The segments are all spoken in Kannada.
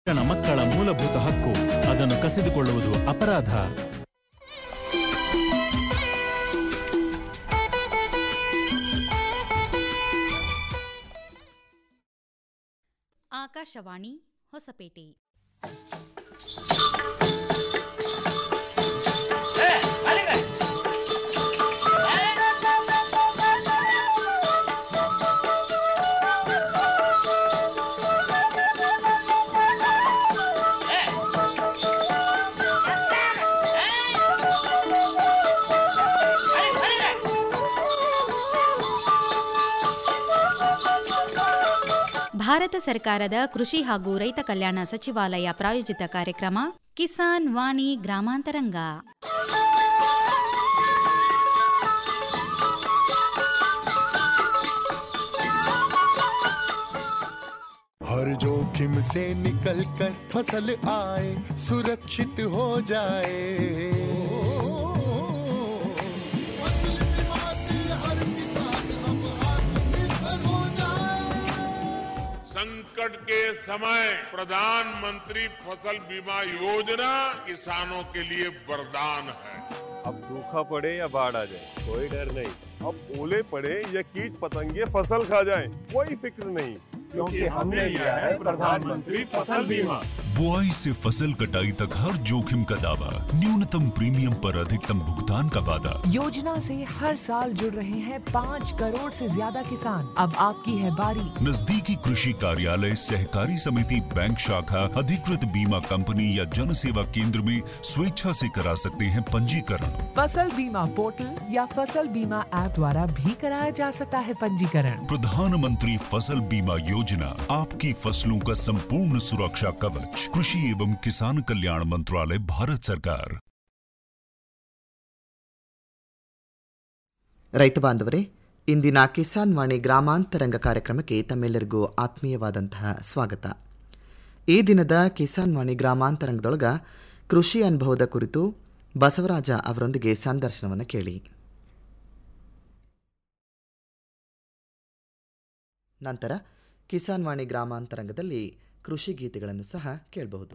ಶಿಕ್ಷಣ ಮಕ್ಕಳ ಮೂಲಭೂತ ಹಕ್ಕು ಅದನ್ನು ಕಸಿದುಕೊಳ್ಳುವುದು ಅಪರಾಧ ಆಕಾಶವಾಣಿ ಹೊಸಪೇಟೆ ಭಾರತ ಸರ್ಕಾರದ ಕೃಷಿ ಹಾಗೂ ರೈತ ಕಲ್ಯಾಣ ಸಚಿವಾಲಯ ಪ್ರಾಯೋಜಿತ ಕಾರ್ಯಕ್ರಮ ಕಿಸಾನ್ ವಾಣಿ ಗ್ರಾಮಾಂತರಂಗ हर जोखिम से निकल कर फसल आए सुरक्षित हो जाए फसल बीमा से हर किसान अब आत्मनिर्भर हो जाए संकट के समय प्रधानमंत्री फसल बीमा योजना किसानों के लिए वरदान है अब सूखा पड़े या बाढ़ आ जाए कोई डर नहीं अब ओले पड़े या कीट पतंगे फसल खा जाए कोई फिक्र नहीं क्योंकि हमने लिया है प्रधानमंत्री फसल बीमा बुआई से फसल कटाई तक हर जोखिम का दावा न्यूनतम प्रीमियम पर अधिकतम भुगतान का वादा योजना से हर साल जुड़ रहे हैं पाँच करोड़ से ज्यादा किसान अब आपकी है बारी नजदीकी कृषि कार्यालय सहकारी समिति बैंक शाखा अधिकृत बीमा कंपनी या जन सेवा केंद्र में स्वेच्छा से करा सकते हैं पंजीकरण फसल बीमा पोर्टल या फसल बीमा ऐप द्वारा भी कराया जा सकता है पंजीकरण प्रधानमंत्री फसल बीमा योजना आपकी फसलों का संपूर्ण सुरक्षा कवच कृषि एवं किसान कल्याण मंत्रालय भारत सरकार ರೈತ ಬಾಂಧವರೇ ಇಂದಿನ ಕಿಸಾನ್ ವಾಣಿ ಗ್ರಾಮಾಂತರಂಗ ಕಾರ್ಯಕ್ರಮಕ್ಕೆ ತಮ್ಮೆಲ್ಲರಿಗೂ ಆತ್ಮೀಯವಾದಂತಹ ಸ್ವಾಗತ ಈ ದಿನದ ಕಿಸಾನ್ ವಾಣಿ ಗ್ರಾಮಾಂತರಂಗದೊಳಗ ಕೃಷಿ ಅನುಭವದ ಕುರಿತು ಬಸವರಾಜ ಅವರೊಂದಿಗೆ ಸಂದರ್ಶನವನ್ನು ಕೇಳಿ ನಂತರ ಕಿಸಾನ್ ವಾಣಿ ಗ್ರಾಮಾಂತರಂಗದಲ್ಲಿ ಕೃಷಿ ಗೀತೆಗಳನ್ನು ಸಹ ಕೇಳಬಹುದು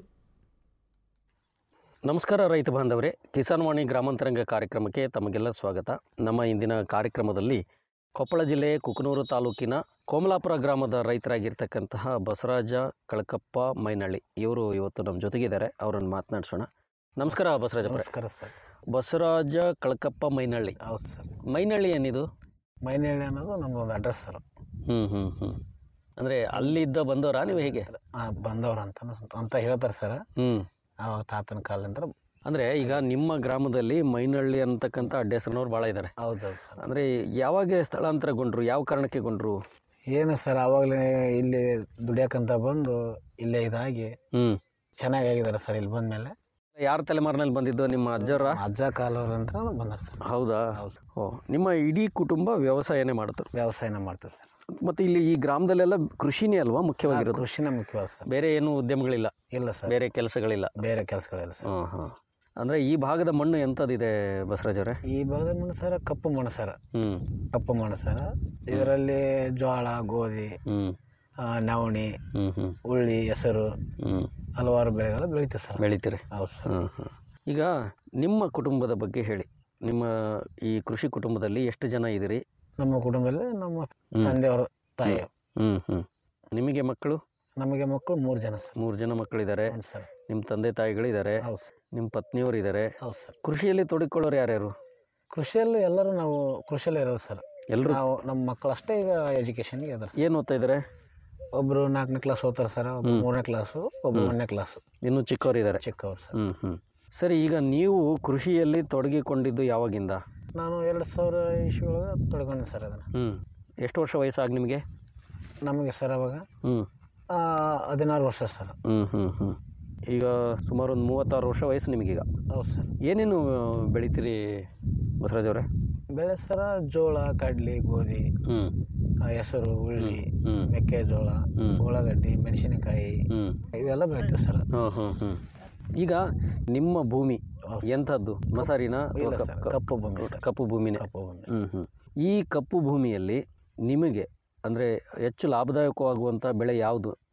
ನಮಸ್ಕಾರ ರೈತ ಬಾಂಧವರೇ ಕಿಸಾನ್ ವಾಣಿ ಗ್ರಾಮಾಂತರಂಗ ಕಾರ್ಯಕ್ರಮಕ್ಕೆ ತಮಗೆಲ್ಲ ಸ್ವಾಗತ ನಮ್ಮ ಇಂದಿನ ಕಾರ್ಯಕ್ರಮದಲ್ಲಿ ಕೊಪ್ಪಳ ಜಿಲ್ಲೆ ಕುಕನೂರು ತಾಲೂಕಿನ ಕೋಮಲಾಪುರ ಗ್ರಾಮದ ರೈತರಾಗಿರ್ತಕ್ಕಂತಹ ಬಸವರಾಜ ಕಳಕಪ್ಪ ಮೈನಳ್ಳಿ ಇವರು ಇವತ್ತು ನಮ್ಮ ಜೊತೆಗಿದ್ದಾರೆ ಅವರನ್ನು ಮಾತನಾಡಿಸೋಣ ನಮಸ್ಕಾರ ಬಸವರಾಜ ನಮಸ್ಕಾರ ಸರ್ ಬಸವರಾಜ ಕಳಕಪ್ಪ ಮೈನಳ್ಳಿ ಹೌದು ಸರ್ ಮೈನಳ್ಳಿ ಏನಿದು ಮೈನಹಳ್ಳಿ ಅನ್ನೋದು ನಮ್ಮದೊಂದು ಅಡ್ರೆಸ್ ಸರ್ ಹ್ಞೂ ಹ್ಞೂ ಹ್ಞೂ ಅಂದರೆ ಅಲ್ಲಿದ್ದ ಬಂದವರಾ ನೀವು ಹೇಗೆ ಬಂದವ್ರು ಅಂತ ಅಂತ ಹೇಳ್ತಾರೆ ಸರ್ ಹ್ಞೂ ಅವಾಗ ತಾತನ ಕಾಲದಿಂದ ಅಂದರೆ ಈಗ ನಿಮ್ಮ ಗ್ರಾಮದಲ್ಲಿ ಮೈನಳ್ಳಿ ಅಂತಕ್ಕಂಥ ಅಡ್ಡ ಹೆಸರಿನವ್ರು ಭಾಳ ಇದ್ದಾರೆ ಹೌದೌದು ಸರ್ ಅಂದರೆ ಯಾವಾಗ ಸ್ಥಳಾಂತರಗೊಂಡ್ರು ಯಾವ ಕಾರಣಕ್ಕೆ ಗೊಂಡ್ರು ಏನು ಸರ್ ಅವಾಗಲೇ ಇಲ್ಲಿ ದುಡಿಯೋಕ್ಕಂತ ಬಂದು ಇಲ್ಲೇ ಇದಾಗಿ ಹ್ಞೂ ಚೆನ್ನಾಗಾಗಿದ್ದಾರೆ ಸರ್ ಇಲ್ಲಿ ಬಂದಮೇಲೆ ಯಾರ ತಲೆಮಾರಿನಲ್ಲಿ ಬಂದಿದ್ದು ನಿಮ್ಮ ಅಜ್ಜರ ಅಜ್ಜ ಕಾಲವ್ರು ಅಂತ ಬಂದಾರ ಸರ್ ಹೌದಾ ಹೌದು ಓ ನಿಮ್ಮ ಇಡೀ ಕುಟುಂಬ ವ್ಯವಸಾಯನೇ ಮಾಡ್ತಾರೆ ವ್ಯವಸಾಯನ ಮಾಡ್ತಾರೆ ಸರ್ ಮತ್ತು ಇಲ್ಲಿ ಈ ಗ್ರಾಮದಲ್ಲೆಲ್ಲ ಕೃಷಿನೇ ಅಲ್ವಾ ಮುಖ್ಯವಾಗಿರೋದು ಕೃಷಿನ ಮುಖ್ಯವಾದ ಸರ್ ಬೇರೆ ಏನು ಉದ್ಯಮಗಳಿಲ್ಲ ಇಲ್ಲ ಸರ್ ಬೇರೆ ಕೆಲಸಗಳಿಲ್ಲ ಬೇರೆ ಕೆಲಸಗಳಿಲ್ಲ ಸರ್ ಹಾಂ ಹಾಂ ಅಂದರೆ ಈ ಭಾಗದ ಮಣ್ಣು ಎಂಥದ್ದಿದೆ ಬಸವರಾಜ್ ಅವರೇ ಈ ಭಾಗದ ಮಣ್ಣು ಸರ್ ಕಪ್ಪು ಮಣ್ಣು ಸರ್ ಹ್ಞೂ ಕಪ್ಪು ಮಣ್ಣು ಸರ್ ಇದರಲ್ಲಿ ಜೋಳ ಗೋಧಿ ಹ್ಞೂ ಆ, ನವಣಿ ಹ್ಞೂ ಹ್ಞೂ ಉಳ್ಳಿ ಹೆಸರು ಹ್ಞೂ ಹಲವಾರು ಬೆಳೆಗಳು ಬೆಳಿತೀವಿ ಸರ್ ಬೆಳಿತೀರಿ ಹೌದು ಸರ್ ಹಾಂ ಹಾಂ ಈಗ ನಿಮ್ಮ ಕುಟುಂಬದ ಬಗ್ಗೆ ಹೇಳಿ ನಿಮ್ಮ ಈ ಕೃಷಿ ಕುಟುಂಬದಲ್ಲಿ ಎಷ್ಟು ಜನ ಇದ್ದೀರಿ ನಮ್ಮ ಕುಟುಂಬದಲ್ಲಿ ನಮ್ಮ ಹ್ಮ್. ತಂದೆಯವರು ತಾಯಿ ಹ್ಞೂ ಹ್ಞೂ ನಿಮಗೆ ಮಕ್ಕಳು ನಮಗೆ ಮಕ್ಕಳು ಮೂರು ಜನ ಸರ್ ಮೂರು ಜನ ಮಕ್ಕಳಿದ್ದಾರೆ ಹೌದು ಸರ್ ನಿಮ್ಮ ತಂದೆ ತಾಯಿಗಳಿದ್ದಾರೆ ಹೌದು ಸರ್ ನಿಮ್ಮ ಪತ್ನಿಯವರು ಇದ್ದಾರೆ ಹೌದು ಸರ್ ಕೃಷಿಯಲ್ಲಿ ತೊಡಗಿಕೊಳ್ಳೋರು ಯಾರ್ಯಾರು ಕೃಷಿಯಲ್ಲಿ ಎಲ್ಲರೂ ನಾವು ಕೃಷಿಯಲ್ಲೇ ಇರೋದು ಸರ್ ಎಲ್ಲರೂ ನಾವು ನಮ್ಮ ಮಕ್ಕಳು ಅಷ್ಟೇ ಈಗ ಎಜುಕೇಷನ್ಗೆ ಇದಾರೆ ಸರ್ ಏನು ಓದ್ತಾ ಇದ್ದಾರೆ ಒಬ್ಬರು ನಾಲ್ಕನೇ ಕ್ಲಾಸ್ ಓದ್ತಾರೆ ಸರ್ ಒಬ್ಬರು ಹ್ಮ್. ಮೂರನೇ ಕ್ಲಾಸು ಒಬ್ಬರು ಹ್ಮ್. ಒಂದನೇ ಕ್ಲಾಸು ಇನ್ನೂ ಚಿಕ್ಕವರಿದ್ದಾರೆ ಚಿಕ್ಕವ್ರು ಸರ್ ಹ್ಞೂ ಹ್ಞೂ ಸರಿ ಈಗ ನೀವು ಕೃಷಿಯಲ್ಲಿ ತೊಡಗಿಕೊಂಡಿದ್ದು ಯಾವಾಗಿಂದ ನಾನು ಎರಡು ಸಾವಿರ ಇಸ್ವಿ ಒಳಗೆ ತೊಡ್ಕೊಂಡೆ ಸರ್ ಅದನ್ನು ಹ್ಞೂ ಎಷ್ಟು ವರ್ಷ ವಯಸ್ಸಾಗಿ ನಿಮಗೆ ನಮಗೆ ಸರ್ ಅವಾಗ ಹ್ಞೂ ಆ, ಹದಿನಾರು ವರ್ಷ ಸರ್ ಹ್ಞೂ ಹ್ಞೂ ಹ್ಞೂ ಈಗ ಸುಮಾರು ಒಂದು ಮೂವತ್ತಾರು ವರ್ಷ ವಯಸ್ಸು ನಿಮಗೀಗ ಹೌದು ಸರ್ ಏನೇನು ಬೆಳಿತೀರಿ ಬಸವರಾಜ್ ಅವರೇ ಬೆಳೆ ಸರ ಜೋಳ ಕಡ್ಲಿ ಗೋಧಿ ಹ್ಞೂ ಆ, ಹೆಸರು ಉಳ್ಳಿ ಹ್ಞೂ ಮೆಕ್ಕೆಜೋಳ ಹ್ಮ್. ಉಳ್ಳಾಗಡ್ಡಿ ಮೆಣಸಿನಕಾಯಿ ಹ್ಞೂ ಇವೆಲ್ಲ ಬೆಳಿತೀವಿ ಸರ್ ಹಾಂ ಹಾಂ ಹ್ಞೂ ಈಗ ನಿಮ್ಮ ಭೂಮಿ ಎಂಥದ್ದು ಮಸಾರಿನ ಅಥವಾ ಇಲ್ಲ ಕಪ್- ಸರ್, ಕಪ್- ಕಪ್ಪು ಭೂಮಿ ಸರ್. ಕಪ್ಪು ಭೂಮಿನೇ ಕಪ್ಪು ಭೂಮಿ ಹ್ಞೂ ಹ್ಞೂ ಈ ಕಪ್ಪು ಭೂಮಿಯಲ್ಲಿ ನಿಮಗೆ ಅಂದರೆ ಹೆಚ್ಚು ಲಾಭದಾಯಕವಾಗುವಂಥ ಬೆಳೆ ಯಾವುದು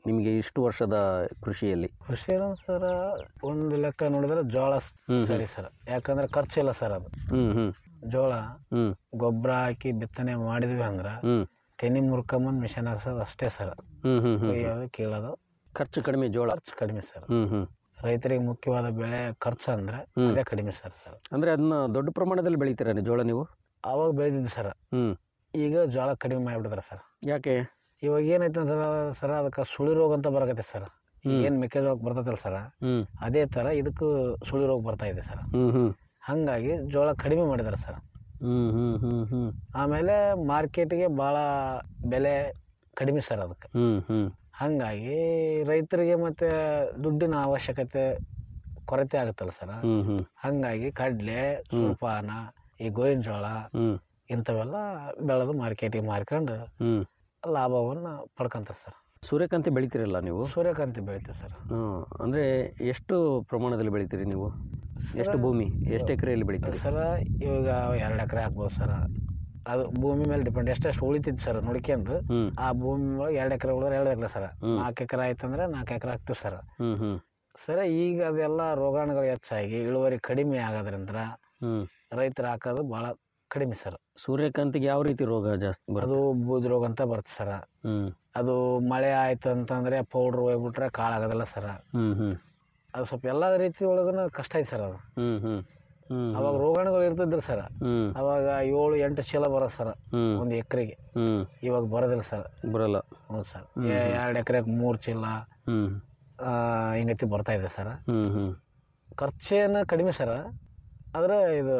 ನಿಮಗೆ ಇಷ್ಟು ವರ್ಷದ ಕೃಷಿಯಲ್ಲಿ ಕೃಷಿ ಸರ್ ಒಂದು ಲೆಕ್ಕ ನೋಡಿದ್ರೆ ಜೋಳ ಸ್- ಹ್ಮ್. ಸರಿ ಸರ್ ಯಾಕಂದ್ರೆ ಖರ್ಚಿಲ್ಲ ಸರ್ ಅದು ಹ್ಞೂ ಹ್ಞೂ ಜೋಳ ಹ್ಞೂ ಗೊಬ್ಬರ ಹಾಕಿ ಬಿತ್ತನೆ ಮಾಡಿದ್ವಿ ಅಂದ್ರೆ ಹ್ಞೂ ತೆನಿ ಮುರ್ಕೊಂಬಂದು ಮಿಷನ್ ಹಾಕ್ಸೋದು ಅಷ್ಟೇ ಸರ್ ಹ್ಞೂ ಹ್ಞೂ ಹ್ಞೂ ಕೊಯ್ಯೋದು ಕೀಳೋದು ಖರ್ಚು ಕಡಿಮೆ ಜೋಳ ಖರ್ಚು ಕಡಿಮೆ ಸರ್ ಹ್ಞೂ ಹ್ಞೂ ರೈತರಿಗೆ ಮುಖ್ಯವಾದ ಬೆಳೆ ಖರ್ಚು ಅಂದ್ರೆ ಹ್ಮ್. ಅದೇ ಕಡಿಮೆ ಸರ್ ಸರ್ ಅಂದರೆ ಅದನ್ನ ದೊಡ್ಡ ಪ್ರಮಾಣದಲ್ಲಿ ಬೆಳಿತೀರಾ ನೀವು ಜೋಳ ನೀವು ಅವಾಗ ಬೆಳೆದಿದ್ದು ಸರ್ ಹ್ಞೂ ಈಗ ಜೋಳ ಕಡಿಮೆ ಮಾಡಿಬಿಡ್ತಾರೆ ಸರ್ ಯಾಕೆ ಇವಾಗ ಏನೈತೆ ಸರ್ ಸರ್ ಅದಕ್ಕೆ ಸುಳಿ ರೋಗ ಅಂತ ಬರಕತ್ತೆ ಸರ್ ಹ್ಮ್. ಏನು ಮೆಕ್ಕೆಜೋಳ ಬರ್ತೈತಲ್ಲ ಸರ್ ಹ್ಞೂ ಅದೇ ಥರ ಇದಕ್ಕೂ ಸುಳಿ ರೋಗ ಬರ್ತಾ ಇದೆ ಸರ್ ಹ್ಞೂ ಹ್ಞೂ ಹಾಗಾಗಿ ಜೋಳ ಕಡಿಮೆ ಮಾಡಿದ್ದಾರೆ ಸರ್ ಹ್ಞೂ ಹ್ಞೂ ಹ್ಞೂ ಹ್ಞೂ ಆಮೇಲೆ ಮಾರ್ಕೆಟ್ಗೆ ಭಾಳ ಬೆಲೆ ಕಡಿಮೆ ಸರ್ ಅದಕ್ಕೆ ಹ್ಞೂ ಹ್ಞೂ ಹಾಗಾಗಿ ರೈತರಿಗೆ ಮತ್ತು ದುಡ್ಡಿನ ಅವಶ್ಯಕತೆ ಕೊರತೆ ಆಗುತ್ತಲ್ಲ ಸರ್ ಹ್ಞೂ ಹ್ಞೂ ಹಾಗಾಗಿ ಕಡಲೆ ಸೂರ್ಪಾನ ಈ ಗೋವಿನ ಜೋಳ ಹ್ಞೂ ಇಂಥವೆಲ್ಲ ಬೆಳೆದು ಮಾರ್ಕೆಟಿಗೆ ಮಾರ್ಕೊಂಡು ಹ್ಞೂ ಲಾಭವನ್ನು ಪಡ್ಕೊಂತಾರೆ ಸರ್ ಸೂರ್ಯಕಾಂತಿ ಬೆಳಿತೀರಲ್ಲ ನೀವು ಸೂರ್ಯಕಾಂತಿ ಬೆಳಿತೀವಿ ಸರ್ ಹಾಂ ಅಂದರೆ ಎಷ್ಟು ಪ್ರಮಾಣದಲ್ಲಿ ಬೆಳಿತೀರಿ ನೀವು ಎಷ್ಟು ಭೂಮಿ ಎಷ್ಟು ಎಕರೆಯಲ್ಲಿ ಬೆಳಿತೀರಿ ಸರ ಇವಾಗ ಎರಡು ಎಕರೆ ಹಾಕ್ಬೋದು ಸರ್ ಅದು ಭೂಮಿ ಮೇಲೆ ಡಿಪೆಂಡ್ ಎಷ್ಟೆಷ್ಟು ಉಳಿತಿತ್ತು ಸರ್ ನೋಡ್ಕೊಂಡು ಹ್ಞೂ ಆ ಭೂಮಿ ಒಳಗೆ ಎರಡು ಎಕರೆ ಉಳಿದ್ರೆ ಎರಡು ಎಕರೆ ಸರ್ ಹ್ಮ್. ನಾಲ್ಕು ಎಕರೆ ಆಯ್ತಂದ್ರೆ ನಾಲ್ಕು ಎಕರೆ ಹಾಕ್ತೀವಿ ಸರ್ ಹ್ಞೂ ಹ್ಞೂ ಸರ ಈಗ ಅದೆಲ್ಲ ರೋಗಾಣುಗಳು ಹೆಚ್ಚಾಗಿ ಇಳುವರಿ ಕಡಿಮೆ ಆಗೋದ್ರಿಂದ ಹ್ಞೂ ರೈತರು ಹಾಕೋದು ಭಾಳ ಕಡಿಮೆ ಸರ್ ಸೂರ್ಯಕಾಂತಿಗೆ ಯಾವ ರೀತಿ ರೋಗ ಜಾಸ್ತಿ ಅದು ಬರುತ್ತೆ ಬೂದಿ ರೋಗ ಅಂತ ಬರುತ್ತೆ ಸರ್ ಹ್ಞೂ ಅದು ಮಳೆ ಆಯ್ತು ಅಂತಂದ್ರೆ ಪೌಡ್ರ್ ಹೋಗ್ಬಿಟ್ರೆ ಕಾಳಾಗೋದಿಲ್ಲ ಸರ್ ಹ್ಞೂ ಹ್ಞೂ ಅದು ಸ್ವಲ್ಪ ಎಲ್ಲ ರೀತಿ ಒಳಗೂ ಕಷ್ಟ ಐತೆ ಸರ್ ಅದು ಹ್ಞೂ ಹ್ಞೂ ಹ್ಞೂ ಅವಾಗ ರೋಗಾಣುಗಳು ಇರ್ತಿದ್ರು ಸರ್ ಹ್ಞೂ ಅವಾಗ ಏಳು ಎಂಟು ಚೀಲ ಬರೋದು ಸರ್ ಹ್ಞೂ ಒಂದು ಎಕರೆಗೆ ಹ್ಞೂ ಇವಾಗ ಬರೋದಿಲ್ಲ ಸರ್ ಬರಲ್ಲ ಹ್ಞೂ ಸರ್ ಎರಡು ಎಕರೆಗೆ ಮೂರು ಚೀಲ ಹ್ಞೂ ಆ, ಹಿಂಗತಿ ಬರ್ತಾ ಇದೆ ಸರ್ ಹ್ಞೂ ಹ್ಞೂ ಖರ್ಚೇನು ಕಡಿಮೆ ಸರ್ ಆದರೆ ಇದು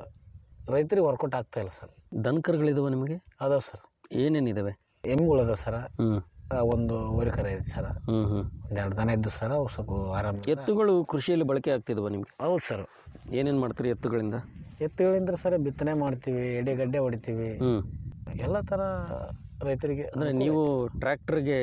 ರೈತರಿಗೆ ವರ್ಕೌಟ್ ಆಗ್ತಾ ಇಲ್ಲ ಸರ್ ದನಕರುಗಳಿದಾವೆ ನಿಮಗೆ ಅದಾವ ಸರ್ ಏನೇನಿದಾವೆ ಎಮ್ಮೆಗಳು ಅದಾವ ಸರ್ ಹ್ಞೂ ಆ, ಒಂದು ಹೋರಿಕರ ಇದೆ ಸರ್ ಹ್ಞೂ ಹ್ಞೂ ಒಂದು ಎರಡು ದನ ಇದ್ದು ಸರ್ ಅವು ಸ್ವಲ್ಪ ಆರಾಮ ಎತ್ತುಗಳು ಕೃಷಿಯಲ್ಲಿ ಬಳಕೆ ಆಗ್ತಿದ್ವ ನಿಮಗೆ ಹೌದು ಸರ್ ಏನೇನು ಮಾಡ್ತೀರಿ ಎತ್ತುಗಳಿಂದ ಎತ್ತುಗಳಿಂದ ಸರ್ ಬಿತ್ತನೆ ಮಾಡ್ತೀವಿ ಎಡೆಗಡ್ಡೆ ಹೊಡಿತೀವಿ ಹ್ಞೂ ಎಲ್ಲ ಥರ ರೈತರಿಗೆ ಅಂದರೆ ನೀವು ಟ್ರ್ಯಾಕ್ಟರ್ಗೆ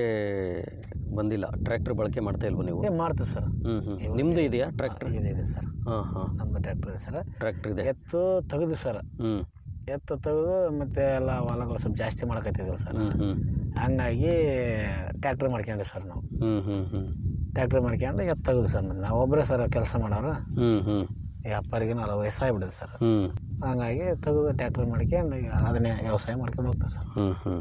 ಬಂದಿಲ್ಲ ಟ್ರ್ಯಾಕ್ಟರ್ ಬಳಕೆ ಮಾಡ್ತಾ ಇಲ್ವ ನೀವು ಏ ಮಾಡ್ತೀವಿ ಸರ್ ಹ್ಞೂ ಹ್ಞೂ ನಿಮ್ಮದು ಇದೆಯಾ ಟ್ರ್ಯಾಕ್ಟರ್ ಇದೆ ಇದೆ ಸರ್ ಹಾಂ ಹಾಂ ನಮ್ಮ ಟ್ರ್ಯಾಕ್ಟರ್ ಇದೆ ಸರ್ ಟ್ರ್ಯಾಕ್ಟರ್ ಇದೆ ಎತ್ತು ತೆಗೆದು ಸರ್ ಹ್ಞೂ ಎತ್ತು ತೆಗೆದು ಮತ್ತೆ ಎಲ್ಲ ಹೊಲಗಳು ಸ್ವಲ್ಪ ಜಾಸ್ತಿ ಮಾಡಕತ್ತಿದ್ವಿ ಸರ್ ಹ್ಞೂ ಹ್ಞೂ ಹಂಗಾಗಿ ಟ್ರ್ಯಾಕ್ಟರ್ ಮಾಡ್ಕೊಂಡ್ವಿ ಸರ್ ನಾವು ಹ್ಞೂ ಹ್ಞೂ ಹ್ಞೂ ಟ್ರ್ಯಾಕ್ಟರ್ ಮಾಡ್ಕೊಂಡು ಎತ್ತು ತೆಗೆದು ಸರ್ ನಾವು ಒಬ್ಬರೇ ಸರ್ ಕೆಲಸ ಮಾಡೋರು ಹ್ಞೂ ಹ್ಞೂ ಈ ಅಪ್ಪರಿಗೆ ನಾಲ್ಕು ವಯಸ್ಸಾಗ್ಬಿಟ್ಟಿದೆ ಸರ್ ಹ್ಞೂ ಹಂಗಾಗಿ ತೆಗೆದು ಟ್ರ್ಯಾಕ್ಟರ್ ಮಾಡ್ಕೊಂಡು ಈಗ ಅದನ್ನೇ ವ್ಯವಸಾಯ ಮಾಡ್ಕೊಂಡು ಹೋಗ್ತೀವಿ ಸರ್ ಹ್ಞೂ ಹ್ಞೂ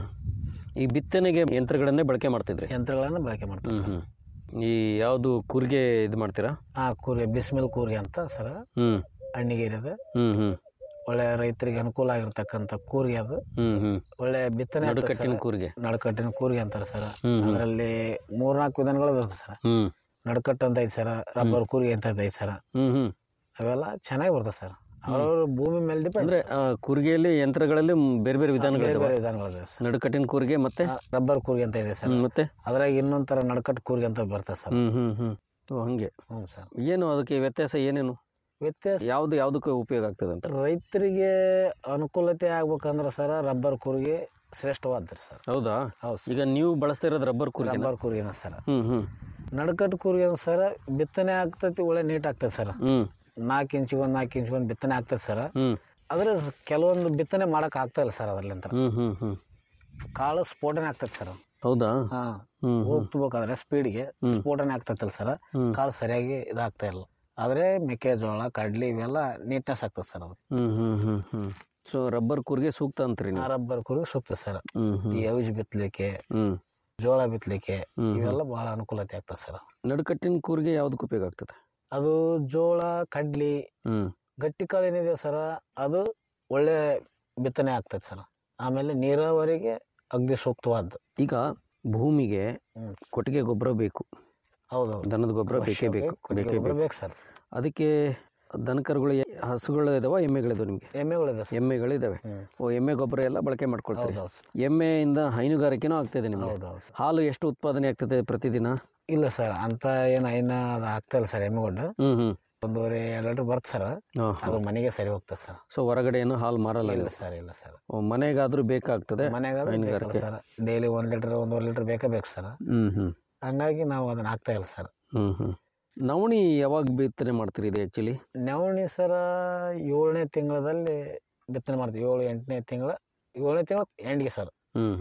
ಈ ಬಿತ್ತನೆಗೆ ಯಂತ್ರಗಳನ್ನೇ ಬಳಕೆ ಮಾಡ್ತಿದ್ರಿ ಯಂತ್ರಗಳನ್ನು ಬಳಕೆ ಮಾಡ್ತೀವಿ ಹ್ಞೂ ಹ್ಞೂ ಈ ಯಾವುದು ಕೂರ್ಗೆ ಇದು ಮಾಡ್ತೀರಾ ಹಾಂ ಕೂರ್ಗೆ ಬಿಸಿಮಿಲ್ ಕೂರ್ಗೆ ಅಂತ ಸರ್ ಹ್ಞೂ ಹಣ್ಣಿಗೇರಿದೆ ಹ್ಞೂ ಹ್ಞೂ ಒಳ್ಳೆ ರೈತರಿಗೆ ಅನುಕೂಲ ಆಗಿರ್ತಕ್ಕಂಥ ಕೂರ್ಗೆ ಅದು ಹ್ಞೂ ಹ್ಞೂ ಒಳ್ಳೆ ಬಿತ್ತನೆ ಆಗ್ತದೆ ನಡುಕಟ್ಟಿನ ಸರ್. ಕೂರ್ಗೆ ನಡುಕಟ್ಟಿನ ಕೂರ್ಗೆ ಅಂತಾರೆ ಸರ್ ಹ್ಮ್, ಹ್ಮ್. ಅದರಲ್ಲಿ ಮೂರ್ನಾಲ್ಕು ವಿಧಾನಗಳು ಇರುತ್ತೆ ಸರ್ ಹ್ಞೂ ನಡುಕಟ್ಟು ಅಂತ ಐತೆ ಸರ್ ರಬ್ಬರ್ ಕೂರ್ಗೆ ಅಂತ ಐತೆ ಸರ್ ಹ್ಞೂ ಹ್ಞೂ ಅವೆಲ್ಲ ಚೆನ್ನಾಗಿ ಬರ್ತದೆ ಸರ್ ಅವ್ರವ್ರ ಭೂಮಿ ಮೇಲೆ ಡಿಪೆಂಡ್ ಅಂದರೆ ಕೂರ್ಗೆಯಲ್ಲಿ ಯಂತ್ರಗಳಲ್ಲಿ ಮ್, ಬೇರೆ ಬೇರೆ ಬೇರೆ ವಿಧಾನಗಳಿದಾವೆ ಬೇರೆ ವಿಧಾನಗಳಿದೆ ಸರ್ ನಡುಕಟ್ಟಿನ ಕೂರ್ಗೆ ಮತ್ತೆ ರಬ್ಬರ್ ಕೂರ್ಗೆ ಅಂತ ಇದೆ ಸರ್ ಹ್ಮ್, ಮತ್ತೆ ಅದ್ರಾಗ ಇನ್ನೊಂದ್ ಥರ ನಡುಕಟ್ಟು ಕೂರ್ಗೆ ಅಂತ ಬರ್ತದೆ ಸರ್ ಹ್ಞೂ ಹ್ಞೂ ಹ್ಞೂ ಓ ಹಾಗೆ ಹ್ಞೂ ಸರ್ ಏನು ಅದಕ್ಕೆ ವ್ಯತ್ಯಾಸ ಏನೇನು ವ್ಯತ್ಯಾಸ ಯಾವುದು ಯಾವುದಕ್ಕೆ ಉಪಯೋಗ ಆಗ್ತದೆ ಅಂತ ರೈತರಿಗೆ ಅನುಕೂಲತೆ ಆಗ್ಬೇಕಂದ್ರೆ ಸರ್ ರಬ್ಬರ್ ಕೂರ್ಗೆ ಶ್ರೇಷ್ಠವಾದ್ರಿ ಸರ್ ಹೌದಾ ಹೌದು ಸರ್ ಈಗ ನೀವು ಬಳಸ್ತಾ ಇರೋದು ರಬ್ಬರ್ ಕೂರ್ಗೆ ರಬ್ಬರ್ ಕೂರ್ಗೆನ ಸರ್ ಹ್ಞೂ ಹ್ಞೂ ನಡುಕಟ್ಟು ಕೂರ್ಗೆ ಸರ್ ಬಿತ್ತನೆ ಆಗ್ತೈತಿ ಒಳ್ಳೆ ನೀಟ್ ಆಗ್ತದೆ ಸರ್ ಹ್ಞೂ ನಾಲ್ಕು ಇಂಚಿಗೆ ಒಂದು ನಾಲ್ಕು ಇಂಚಿಗೆ ಒಂದು ಬಿತ್ತನೆ ಆಗ್ತದೆ ಸರ್ ಹ್ಞೂ ಆದರೆ ಕೆಲವೊಂದು ಬಿತ್ತನೆ ಮಾಡಕ್ ಆಗ್ತಾ ಇಲ್ಲ ಸರ್ ಅದರಲ್ಲಿಂತ ಹ್ಞೂ ಹ್ಞೂ ಹ್ಞೂ ಕಾಳು ಸ್ಫೋಟನೆ ಆಗ್ತದೆ ಸರ್ ಹೌದಾ ಹಾ ಹ್ಞೂ ಹ್ಞೂ ಹೋಗ್ತಿರ್ಬೇಕಾದ್ರೆ ಸ್ಪೀಡ್ಗೆ ಹ್ಮ್. ಸ್ಫೋಟನೆ ಆಗ್ತೈತಲ್ಲ ಸರ್ ಹ್ಞೂ ಕಾಳು ಸರಿಯಾಗಿ ಇದಾಗ್ತಾ ಇಲ್ಲ ಆದರೆ ಮೆಕ್ಕೆಜೋಳ ಕಡ್ಲಿ ಇವೆಲ್ಲ ನೀಟ್ನೆಸ್ ಆಗ್ತದೆ ಸರ್ ಅದು ಹ್ಞೂ ಹ್ಞೂ ಹ್ಞೂ ಹ್ಞೂ ಸೊ ರಬ್ಬರ್ ಕೂರ್ಗೆ ಸೂಕ್ತ ಅಂತೀರಿ ಆ ನೀವು ರಬ್ಬರ್ ಕುರಿ ಸೂಕ್ತ ಸರ್ ಹ್ಞೂ ಹ್ಞೂ ಈ ಔಜ್ ಬಿತ್ತಲಿಕ್ಕೆ ಹ್ಞೂ ಜೋಳ ಬಿತ್ತಲಿಕ್ಕೆ ಹ್ಞೂ ಇವೆಲ್ಲ ಬಹಳ ಅನುಕೂಲತೆ ಆಗ್ತದೆ ಸರ್ ನಡುಕಟ್ಟಿನ ಕೂರ್ಗೆ ಯಾವುದಕ್ಕೆ ಉಪಯೋಗ ಆಗ್ತದೆ ಅದು ಜೋಳ ಕಡ್ಲಿ ಹ್ಞೂ ಗಟ್ಟಿ ಕಾಳು ಏನಿದೆ ಸರ್ ಅದು ಒಳ್ಳೆ ಬಿತ್ತನೆ ಆಗ್ತದೆ ಸರ್ ಆಮೇಲೆ ನೀರಾವರಿಗೆ ಅಗ್ದಿ ಸೂಕ್ತವಾದ್ದು ಈಗ ಭೂಮಿಗೆ ಹ್ಮ್. ಕೊಟ್ಟಿಗೆ ಗೊಬ್ಬರ ಬೇಕು ಹೌದು ದನದ ಗೊಬ್ಬರ ಬೇಕೇ ಬೇಕು ಬೇಕೇ ಬೇಕು ಬೇಕು ಸರ್ ಅದಕ್ಕೆ ದನಕರುಗಳು ಎ- ಹಸುಗಳು ಇದಾವ ಎಮ್ಮೆಗಳಿದಾವೆ ನಿಮಗೆ ಎಮ್ಮೆಗಳಿದೆ ಸರ್ ಎಮ್ಮೆಗಳಿದ್ದಾವೆ ಹ್ಮ್. ಓ ಎಮ್ಮೆ ಗೊಬ್ಬರ ಎಲ್ಲ ಬಳಕೆ ಮಾಡ್ಕೊಳ್ತೀರಿ ಹೌದೌದು ಸರ್ ಎಮ್ಮೆಯಿಂದ ಹೈನುಗಾರಿಕೆನೂ ಆಗ್ತದೆ ನಿಮಗೆ ಹೌದೌದು ಸರ್ ಹಾಲು ಎಷ್ಟು ಉತ್ಪಾದನೆ ಆಗ್ತದೆ ಪ್ರತಿದಿನ ಇಲ್ಲ ಸರ್ ಅಂತ ಏನು ಐನ ಅದು ಆಗ್ತಾ ಇಲ್ಲ ಸರ್ ಎಮ್ಮೆಗೊಡ್ಡು ಹ್ಞೂ ಹ್ಞೂ ಒಂದೂವರೆ ಎರಡು ಲೀಟ್ರ್ ಬರುತ್ತೆ ಸರ್ ಹಾಂ ಅದು ಮನೆಗೆ ಸರಿ ಹೋಗ್ತದೆ ಸರ್ ಸೊ ಹೊರಗಡೆ ಏನು ಹಾಲು ಮಾರಲ್ಲ ಇಲ್ಲ ನೀವು ಸರ್ ಇಲ್ಲ ಸರ್ ಓ, ಮನೆಗಾದ್ರೂ ಬೇಕಾಗ್ತದೆ ಮನೆಗಾದ್ರೆ ಹೈನುಗಾರಿಕೆ ಸರ್ ಡೈಲಿ ಒಂದು ಲೀಟ್ರ್ ಒಂದೂವರೆ ಲೀಟ್ರ್ ಬೇಕೇ ಬೇಕು ಸರ್ ಹ್ಞೂ ಹ್ಞೂ ಹಂಗಾಗಿ ನಾವು ಅದನ್ನ ಹಾಕ್ತಾ ಇಲ್ಲ ಸರ್ ಹ್ಞೂ ಹ್ಞೂ ನವಣಿ ಯಾವಾಗ ಬಿತ್ತನೆ ಮಾಡ್ತೀರಿ ಇದು ಆ್ಯಕ್ಚುಲಿ ನವಣಿ ಸರ ಏಳನೇ ತಿಂಗಳಲ್ಲಿ ಬಿತ್ತನೆ ಮಾಡ್ತೀವಿ ಏಳು ಎಂಟನೇ ತಿಂಗಳ ಏಳನೇ ತಿಂಗಳ ಎಂಡ್ಗೆ ಸರ್ ಹ್ಞೂ ಹ್ಞೂ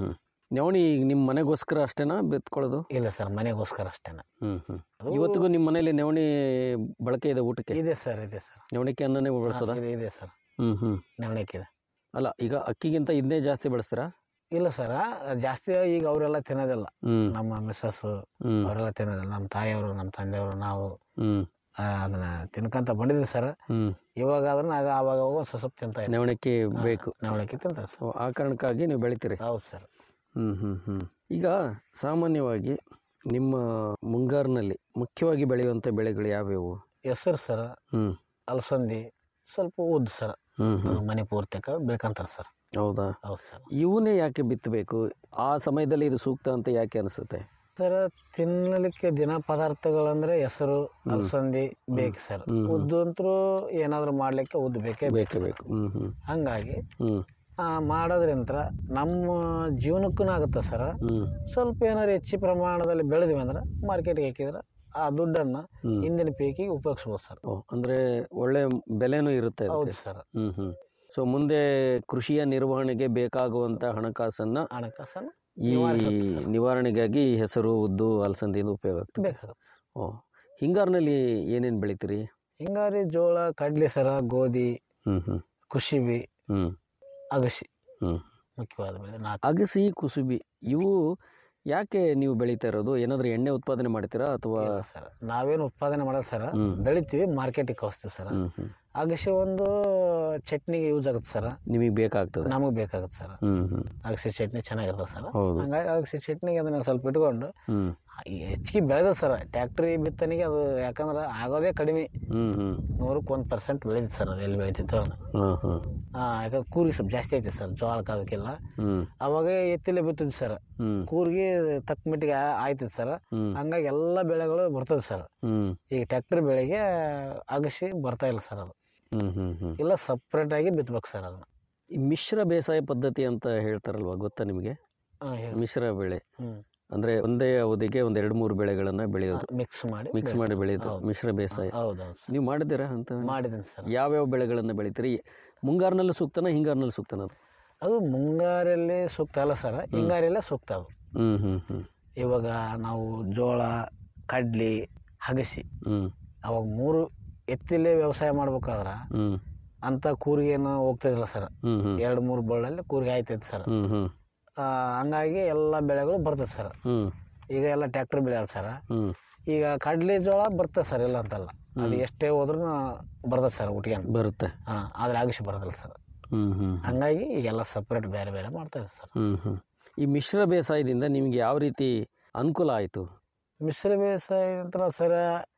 ನವಣಿ ಈಗ ನಿಮ್ಮ ಮನೆಗೋಸ್ಕರ ಅಷ್ಟೇನಾ ಬಿತ್ಕೊಳ್ಳೋದು ಇಲ್ಲ ಸರ್ ಮನೆಗೋಸ್ಕರ ಅಷ್ಟೇ ಹ್ಞೂ ಹ್ಞೂ ಇವತ್ತಿಗೂ ನಿಮ್ಮ ಮನೇಲಿ ನವಣಿ ಬಳಕೆ ಇದೆ ಊಟಕ್ಕೆ ಇದೆ ಸರ್ ಇದೆ ಸರ್ ನವಣಿಕೆ ಅನ್ನನೇ ಬಳಸೋದಾ ಇದೆ ಇದೆ ಸರ್ ಹ್ಞೂ ಹ್ಞೂ ನವಣಿಕೆ ಇದೆ ಅಲ್ಲ ಈಗ ಅಕ್ಕಿಗಿಂತ ಇದನ್ನೇ ಜಾಸ್ತಿ ಬಳಸ್ತೀರಾ ಇಲ್ಲ ಸರ್ ಜಾಸ್ತಿ ಈಗ ಅವರೆಲ್ಲ ತಿನ್ನೋದಿಲ್ಲ ಹ್ಮ್. ನಮ್ಮ ಮಿಸ್ಸಸ್ ಹ್ಮ್. ಅವರೆಲ್ಲ ತಿನ್ನೋದಿಲ್ಲ ನಮ್ಮ ತಾಯಿಯವರು ನಮ್ಮ ತಂದೆಯವರು ನಾವು ಹ್ಞೂ ಆ, ಅದನ್ನ ತಿನ್ಕಂತ ಬಂದಿದ್ವಿ ಸರ್ ಹ್ಞೂ ಇವಾಗ ಅದನ್ನ ಆಗ ಆವಾಗ ಅವಾಗ ಸ್ವಲ್ಪ ಸ್ವಲ್ಪ ತಿಂತ ಇದ್ದೀವಿ. ನವಣಕ್ಕಿ ಹಾ, ಬೇಕು ನವಣಕ್ಕಿ ತಿಂತಾರೆ ಸರ್ ಓ, ಆ ಕಾರಣಕ್ಕಾಗಿ ನೀವು ಬೆಳಿತೀರಿ ಹೌದು ಸರ್ ಹ್ಞೂ ಹ್ಞೂ ಹ್ಞೂ ಈಗ ಸಾಮಾನ್ಯವಾಗಿ ನಿಮ್ಮ ಮುಂಗಾರಿನಲ್ಲಿ ಮುಖ್ಯವಾಗಿ ಬೆಳೆಯುವಂಥ ಬೆಳೆಗಳು ಯಾವ್ಯಾವು ಹೆಸರು ಸರ್ ಹ್ಞೂ ಅಲಸಂದಿ ಸ್ವಲ್ಪ ಉದ್ದು ಸರ್ ಹ್ಞೂ ಹ್ಞೂ ಅದು ಮನೆ ಪೂರ್ತಿಕ ಬೆಳ್ಕಂತಾರೆ ಸರ್ ಹೌದಾ ಹೌದು ಸರ್ ಇವನ್ನೇ ಯಾಕೆ ಬಿತ್ತಬೇಕು ಆ ಸಮಯದಲ್ಲಿ ಇದು ಸೂಕ್ತ ಅಂತ ಯಾಕೆ ಅನಿಸುತ್ತೆ ಸರ್ ತಿನ್ನಲಿಕ್ಕೆ ದಿನ ಪದಾರ್ಥಗಳಂದ್ರೆ ಹೆಸರು ಅಲಸಂದಿ ಬೇಕು ಸರ್ ಹ್ಮ್. ಉದ್ದು ಅಂತೂ ಏನಾದ್ರು ಮಾಡ್ಲಿಕ್ಕೆ ಉದ್ದು ಬೇಕೇ ಬೇಕೇ sir. ಬೇಕು ಹ್ಞೂ ಹ್ಞೂ ಹಂಗಾಗಿ ಹ್ಞೂ ಆ, ಮಾಡೋದ್ರಿಂದ ನಮ್ಮ ಜೀವನಕ್ಕೂ ಆಗುತ್ತೆ ಸರ್ ಹ್ಞೂ ಸ್ವಲ್ಪ ಏನಾದ್ರು ಹೆಚ್ಚು ಪ್ರಮಾಣದಲ್ಲಿ ಬೆಳೆದ್ವಿ ಅಂದ್ರೆ ಮಾರ್ಕೆಟ್ಗೆ ಹಾಕಿದ್ರೆ ಆ ದುಡ್ಡನ್ನು ಹ್ಮ್. ಹಿಂದಿನ ಪೀಕಿಗೆ ಉಪಯೋಗಿಸ್ಬೋದು ಸರ್ ಓ ಅಂದರೆ ಒಳ್ಳೆ ಬೆಲೆನೂ ಇರುತ್ತೆ ಹೌದು ಅದಕ್ಕೆ ಸರ್ ಹ್ಞೂ ಹ್ಞೂ ಸೊ ಮುಂದೆ ಕೃಷಿಯ ನಿರ್ವಹಣೆಗೆ ಬೇಕಾಗುವಂಥ ಹಣಕಾಸನ್ನು ಹಣಕಾಸನ್ನು ಈ ನಿವಾರಿಸುತ್ತೆ ಸರ್. ನಿವಾರಣೆಗಾಗಿ ಈ ಹೆಸರು ಉದ್ದು ಅಲಸಂದಿಯಿಂದ ಉಪಯೋಗ ಆಗ್ತದೆ ಬೇಕಾಗುತ್ತೆ ಸರ್ ಓ ಹಿಂಗಾರಿನಲ್ಲಿ ಏನೇನು ಬೆಳಿತೀರಿ ಹಿಂಗಾರಿ ಜೋಳ ಕಡ್ಲೆ ಸರ ಗೋಧಿ ಹ್ಞೂ ಹ್ಞೂ ಕುಶಿಬಿ ಹ್ಞೂ ಅಗಸಿ ಹ್ಞೂ ಮುಖ್ಯವಾದ ಬೆಳೆ ನಾಲ್ಕು ಅಗಸಿ ಕುಸುಬಿ ಇವು ಯಾಕೆ ನೀವು ಬೆಳೀತಾ ಇರೋದು ಏನಾದರೂ ಎಣ್ಣೆ ಉತ್ಪಾದನೆ ಮಾಡ್ತೀರಾ ಅಥವಾ ಇಲ್ಲ ಸರ್ ನಾವೇನು ಉತ್ಪಾದನೆ ಮಾಡೋದು ಸರ್ ಹ್ಮ್. ಬೆಳಿತೀವಿ ಮಾರ್ಕೆಟಿಗೆ ಕಳಿಸ್ತೀವಿ ಸರ್ ಹ್ಞೂ ಹ್ಞೂ ಅಗಸಿ ಒಂದು ಚಟ್ನಿಗೆ ಯೂಸ್ ಆಗುತ್ತೆ ಸರ್ ನಿಮಗೆ ಬೇಕಾಗ್ತದೆ ನಮಗೆ ಬೇಕಾಗುತ್ತೆ ಸರ್ ಹ್ಞೂ ಹ್ಞೂ ಅಗಸಿ ಚಟ್ನಿ ಚೆನ್ನಾಗಿರ್ತದೆ ಸರ್ ಹೌದು ಹಂಗಾಗಿ ಅಗಸಿ ಚಟ್ನಿಗೆ ಅದನ್ನ ಸ್ವಲ್ಪ ಇಟ್ಕೊಂಡು ಹ್ಞೂ ಹೆಚ್ಚಿಗೆ ಬೆಳೆದ ಸರ್ ಟ್ಯಾಕ್ಟ್ರಿ ಬಿತ್ತನೆಗೆ ಅದು ಯಾಕಂದ್ರೆ ಆಗೋದೇ ಕಡಿಮೆ ಹ್ಞೂ ಹ್ಞೂ ನೂರಕ್ಕೆ ಒಂದು ಪರ್ಸೆಂಟ್ ಬೆಳೀತಿ ಸರ್ ಅದು ಎಲ್ಲಿ ಬೆಳೀತಿತ್ತು ಹಾಂ ಹಾಂ ಯಾಕಂದ್ರೆ ಕೂರಿಗೆ ಸ್ವಲ್ಪ ಜಾಸ್ತಿ ಐತಿ ಸರ್ ಜೋಳಕ್ಕೆ ಅದಕ್ಕೆಲ್ಲ ಹ್ಞೂ ಅವಾಗ ಎತ್ತಿಲೆ ಬಿತ್ತಿದ್ವಿ ಸರ್ ಹ್ಞೂ ಕೂರಿಗೆ ತಕ್ಕ ಮಟ್ಟಿಗೆ ಆಯ್ತದೆ ಸರ್ ಹ್ಞೂ ಹಂಗಾಗಿ ಎಲ್ಲ ಬೆಳೆಗಳು ಬರ್ತದೆ ಸರ್ ಹ್ಞೂ ಈಗ ಟ್ಯಾಕ್ಟ್ರಿ ಬೆಳೆಗೆ ಅಗಸಿ ಬರ್ತಾ ಇಲ್ಲ ಸರ್ ಅದು ಹ್ಞೂ ಹ್ಞೂ ಹ್ಞೂ ಇಲ್ಲ ಸಪ್ರೇಟಾಗಿ ಬಿತ್ತಬೇಕು ಸರ್ ಅದನ್ನ ಈ ಮಿಶ್ರ ಬೇಸಾಯ ಪದ್ಧತಿ ಅಂತ ಹೇಳ್ತಾರಲ್ವ ಗೊತ್ತಾ ನಿಮಗೆ ಹಾಂ ಹೇಳಿ ಮಿಶ್ರ ಬೆಳೆ ಹ್ಞೂ ಅಂದರೆ ಒಂದೇ ಅವಧಿಗೆ ಒಂದು ಎರಡು ಮೂರು ಬೆಳೆಗಳನ್ನು ಬೆಳೆಯೋದು ಮಿಕ್ಸ್ ಮಾಡಿ ಮಿಕ್ಸ್ ಮಾಡಿ ಬೆಳೆಯೋದು ಹೌದು. ಮಿಶ್ರ ಬೇಸಾಯ ಹೌದೌದು ಸರ್ ನೀವು ಮಾಡಿದ್ದೀರಾ ಅಂತ ಮಾಡಿದ್ದೀನಿ ಸರ್ ಯಾವ್ಯಾವ ಬೆಳೆಗಳನ್ನು ಬೆಳಿತೀರಿ ಮುಂಗಾರಿನಲ್ಲಿ ಸೂಕ್ತನ ಹಿಂಗಾರಿನಲ್ಲಿ ಸೂಕ್ತನ ಅದು ಅದು ಮುಂಗಾರಲ್ಲಿ ಸೂಕ್ತ ಅಲ್ಲ ಸರ್ ಹಿಂಗಾರಲ್ಲೇ ಸೂಕ್ತ ಅದು ಹ್ಞೂ ಹ್ಞೂ ಹ್ಞೂ ಇವಾಗ ನಾವು ಜೋಳ ಕಡ್ಲಿ ಹಗಸಿ ಹ್ಞೂ ಅವಾಗ ಮೂರು ಎತ್ತಿಲೇ ವ್ಯವಸಾಯ ಮಾಡ್ಬೇಕಾದ್ರೆ ಹ್ಞೂ ಅಂತ ಕೂರಿಗೇನು ಹೋಗ್ತಿದಿಲ್ಲ ಸರ್ ಹ್ಞೂ ಹ್ಞೂ ಎರಡು ಮೂರು ಬಳ್ಳಲ್ಲಿ ಕೂರಿಗೆ ಆಯ್ತೈತೆ ಸರ್ ಹ್ಞೂ ಹ್ಞೂ ಆ, ಹಂಗಾಗಿ ಎಲ್ಲ ಬೆಳೆಗಳು ಬರ್ತದೆ ಸರ್ ಹ್ಞೂ ಈಗ ಎಲ್ಲ ಟ್ಯಾಕ್ಟ್ರ್ ಬೆಳೆಯಲ್ಲ ಸರ್ ಹ್ಞೂ ಈಗ ಕಡ್ಲಿ ಜೋಳ ಬರ್ತದೆ ಸರ್ ಇಲ್ಲ ಅಂತಲ್ಲ ಅದು ಎಷ್ಟೇ ಹೋದ್ರೂ ಬರ್ತದೆ ಸರ್ ಒಟ್ಟಿಗೆ ಬರುತ್ತೆ ಹಾಂ ಆದ್ರೆ ಅಗಸಿ ಬರೋದಿಲ್ಲ ಸರ್ ಹ್ಞೂ ಹ್ಞೂ ಹಂಗಾಗಿ ಈಗೆಲ್ಲ ಸಪ್ರೇಟ್ ಬೇರೆ ಬೇರೆ ಮಾಡ್ತಾ ಇದೆ ಸರ್ ಹ್ಞೂ ಹ್ಞೂ ಈ ಮಿಶ್ರ ಬೇಸಾಯದಿಂದ ನಿಮಗೆ ಯಾವ ರೀತಿ ಅನುಕೂಲ ಆಯಿತು ಮಿಶ್ರ ಬೇಸಾಯ ಅಂತ ಸರ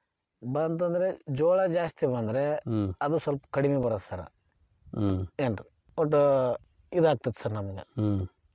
ಬಂತಂದ್ರೆ ಜೋಳ ಜಾಸ್ತಿ ಬಂದ್ರೆ ಹ್ಞೂ ಅದು ಸ್ವಲ್ಪ ಕಡಿಮೆ ಬರುತ್ತೆ ಸರ್ ಹ್ಞೂ ಏನ್ರಿ ಒಟ್ಟು ಇದಾಗ್ತದೆ ಸರ್ ನಮ್ಗೆ ಹ್ಞೂ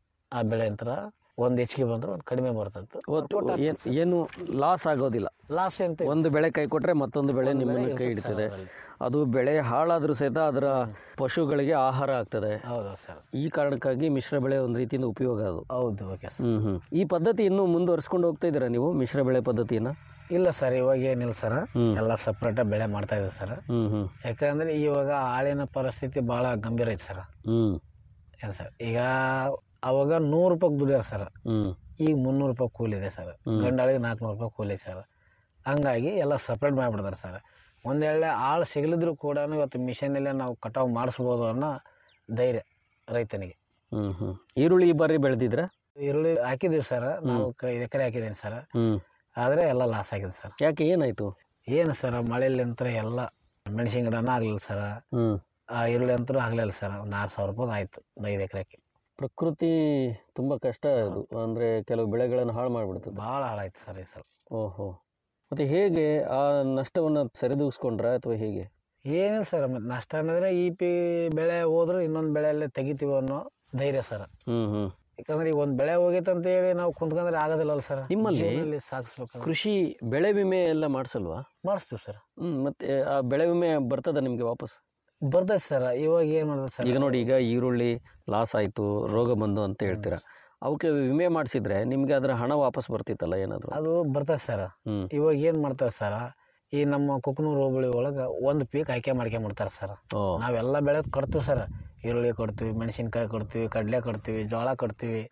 ಆ ಬೆಳೆ ಅಂತರ ಒಂದು ಹೆಚ್ಚಿಗೆ ಬಂದ್ರೆ ಒಂದು ಕಡಿಮೆ ಬರ್ತದೆ ಒಟ್ಟು ಏನ್- ಏನು ಲಾಸ್ ಆಗೋದಿಲ್ಲ ಲಾಸ್ ಅಂತ ಒಂದು ಬೆಳೆ ಕೈ ಕೊಟ್ಟರೆ ಮತ್ತೊಂದು ಬೆಳೆ ನಿಮ್ಮನ್ನು ಕೈ ಹಿಡಿತದೆ ಅದು ಬೆಳೆ ಹಾಳಾದರೂ ಸಹಿತ ಅದರ ಪಶುಗಳಿಗೆ ಆಹಾರ ಆಗ್ತದೆ ಹೌದು ಸರ್ ಈ ಕಾರಣಕ್ಕಾಗಿ ಮಿಶ್ರ ಬೆಳೆ ಒಂದು ರೀತಿಯಿಂದ ಉಪಯೋಗ ಅದು ಹೌದು ಓಕೆ ಸರ್ ಹ್ಮ್ ಹ್ಮ್ ಈ ಪದ್ಧತಿ ಇನ್ನೂ ಮುಂದುವರ್ಸ್ಕೊಂಡು ಹೋಗ್ತಾ ಇದ್ದೀರಾ ನೀವು ಮಿಶ್ರ ಬೆಳೆ ಪದ್ಧತಿಯನ್ನ ಇಲ್ಲ ಸರ್ ಇವಾಗ ಏನಿಲ್ಲ ಸರ್ ಹ್ಮ್. ಎಲ್ಲ ಸಪ್ರೇಟಾಗಿ ಬೆಳೆ ಮಾಡ್ತಾ ಇದ್ದೀವಿ ಸರ್ ಹ್ಮ್ ಹ್ಮ್ ಯಾಕಂದ್ರೆ ಇವಾಗ ಆಳಿನ ಪರಿಸ್ಥಿತಿ ಭಾಳ ಗಂಭೀರ ಐತೆ ಸರ್ ಹ್ಮ್ ಏನು ಸರ್ ಈಗ ಅವಾಗ ನೂರು ರೂಪಾಯಿ ದುಡಿಯೋರು ಸರ್ ಹ್ಮ್ ಈಗ ಮುನ್ನೂರು ರೂಪಾಯಿ ಕೂಲಿ ಇದೆ ಸರ್ ಹ್ಮ್. ಗಂಡಾಳಿಗೆ ನಾಲ್ಕುನೂರು ರೂಪಾಯಿ ಕೂಲಿ ಸರ್ ಹಂಗಾಗಿ ಎಲ್ಲ ಸಪ್ರೇಟ್ ಮಾಡಿಬಿಡ್ತಾರೆ ಸರ್ ಒಂದು ವೇಳೆ ಆಳು ಸಿಗಲಿದ್ರು ಕೂಡ ಇವತ್ತು ಮಿಷನಲ್ಲೇ ನಾವು ಕಟಾವು ಮಾಡಿಸ್ಬೋದು ಅನ್ನೋ ಧೈರ್ಯ ರೈತನಿಗೆ ಹ್ಮ್ ಹ್ಮ್ ಈರುಳ್ಳಿ ಈ ಬಾರಿ ಬೆಳೆದಿದ್ರ ಈರುಳ್ಳಿ ಹಾಕಿದ್ದೀವಿ ಸರ್ ನಾಲ್ಕು ಐದು ಎಕರೆ ಹಾಕಿದ್ದೀನಿ ಸರ್ ಹ್ಮ್ ಆದರೆ ಎಲ್ಲ ಲಾಸ್ ಆಗಿದೆ ಸರ್ ಯಾಕೆ ಏನಾಯ್ತು ಏನು ಸರ್ ಮಳೆಯಲ್ಲಿ ಅಂತ ಎಲ್ಲ ಮೆಣಸಿನ ಗಿಡನೂ ಆಗಲಿಲ್ಲ ಸರ್ ಹ್ಮ್ ಆ ಈರುಳ್ಳಿ ಅಂತೂ ಆಗಲಿಲ್ಲ ಸರ್ ಒಂದು ಆರು ಸಾವಿರ ರೂಪಾಯಿ ಆಯಿತು ಒಂದು ಐದು ಎಕರೆಗೆ ಪ್ರಕೃತಿ ತುಂಬಾ ಕಷ್ಟ ಅದು ಅಂದ್ರೆ ಕೆಲವು ಬೆಳೆಗಳನ್ನು ಹಾಳು ಮಾಡಿಬಿಡ್ತದೆ ಭಾಳ ಹಾಳಾಯ್ತು ಸರ್ ಈ ಸಲ ಓಹೋ ಮತ್ತೆ ಹೇಗೆ ಆ ನಷ್ಟವನ್ನು ಸರಿದೂಗಿಸ್ಕೊಂಡ್ರ ಅಥವಾ ಹೇಗೆ ಏನಿಲ್ಲ ಸರ್ ಮತ್ತು ನಷ್ಟ ಅನ್ನೋದ್ರೆ ಈ ಪಿ ಬೆಳೆ ಹೋದ್ರೆ ಇನ್ನೊಂದು ಬೆಳೆಯಲ್ಲೇ ತೆಗಿತೀವಿ ಅನ್ನೋ ಧೈರ್ಯ ಸರ್ ಹ್ಮ್ ಹ್ಮ್ ಯಾಕಂದ್ರೆ ಈಗ ಒಂದು ಬೆಳೆ ಹೋಗೈತೆ ಅಂತ ಹೇಳಿ ನಾವು ಕುಂತ್ಕೊಂಡ್ರೆ ಆಗೋದಿಲ್ಲಲ್ಲ ಸರ್ ನಿಮ್ಮಲ್ಲಿ ಸಾಗಿಸ್ಬೇಕು ಕೃಷಿ ಬೆಳೆ ವಿಮೆ ಎಲ್ಲ ಮಾಡಿಸಲ್ವಾ ಮಾಡಿಸ್ತೀವಿ ಸರ್ ಹ್ಮ್ ಮತ್ತೆ ಆ ಬೆಳೆ ವಿಮೆ ಬರ್ತದ ನಿಮಗೆ ವಾಪಸ್ ಬರ್ತೈತೆ ಸರ್ ಇವಾಗ ಏನು ಮಾಡೋದು ಸರ್ ಈಗ ನೋಡಿ ಈಗ ಈರುಳ್ಳಿ ಲಾಸ್ ಆಯಿತು ರೋಗ ಬಂದು ಅಂತ ಹೇಳ್ತೀರಾ ಅವಕ್ಕೆ ವಿಮೆ ಮಾಡಿಸಿದ್ರೆ ನಿಮಗೆ ಅದರ ಹಣ ವಾಪಸ್ ಬರ್ತಿತ್ತಲ್ಲ ಏನಾದರೂ ಅದು ಬರ್ತೈತೆ ಸರ್ ಹ್ಮ್ ಇವಾಗ ಏನು ಮಾಡ್ತಾರೆ ಸರ್ ಈ ನಮ್ಮ ಕುಕ್ನೂರು ಹೋಬಳಿ ಒಳಗೆ ಒಂದು ಪೀಕ್ ಆಯ್ಕೆ ಮಾಡ್ಕೊಂಬಿಡ್ತಾರೆ ಸರ್ ಓ ನಾವೆಲ್ಲ ಬೆಳೆ ಕಟ್ತೀವಿ ಸರ್ ಈರುಳ್ಳಿ ಕಟ್ತೀವಿ ಮೆಣಸಿನ್ಕಾಯಿ ಕಟ್ತೀವಿ ಕಡಲೆ ಕಟ್ತೀವಿ ಜೋಳ ಕಟ್ತೀವಿ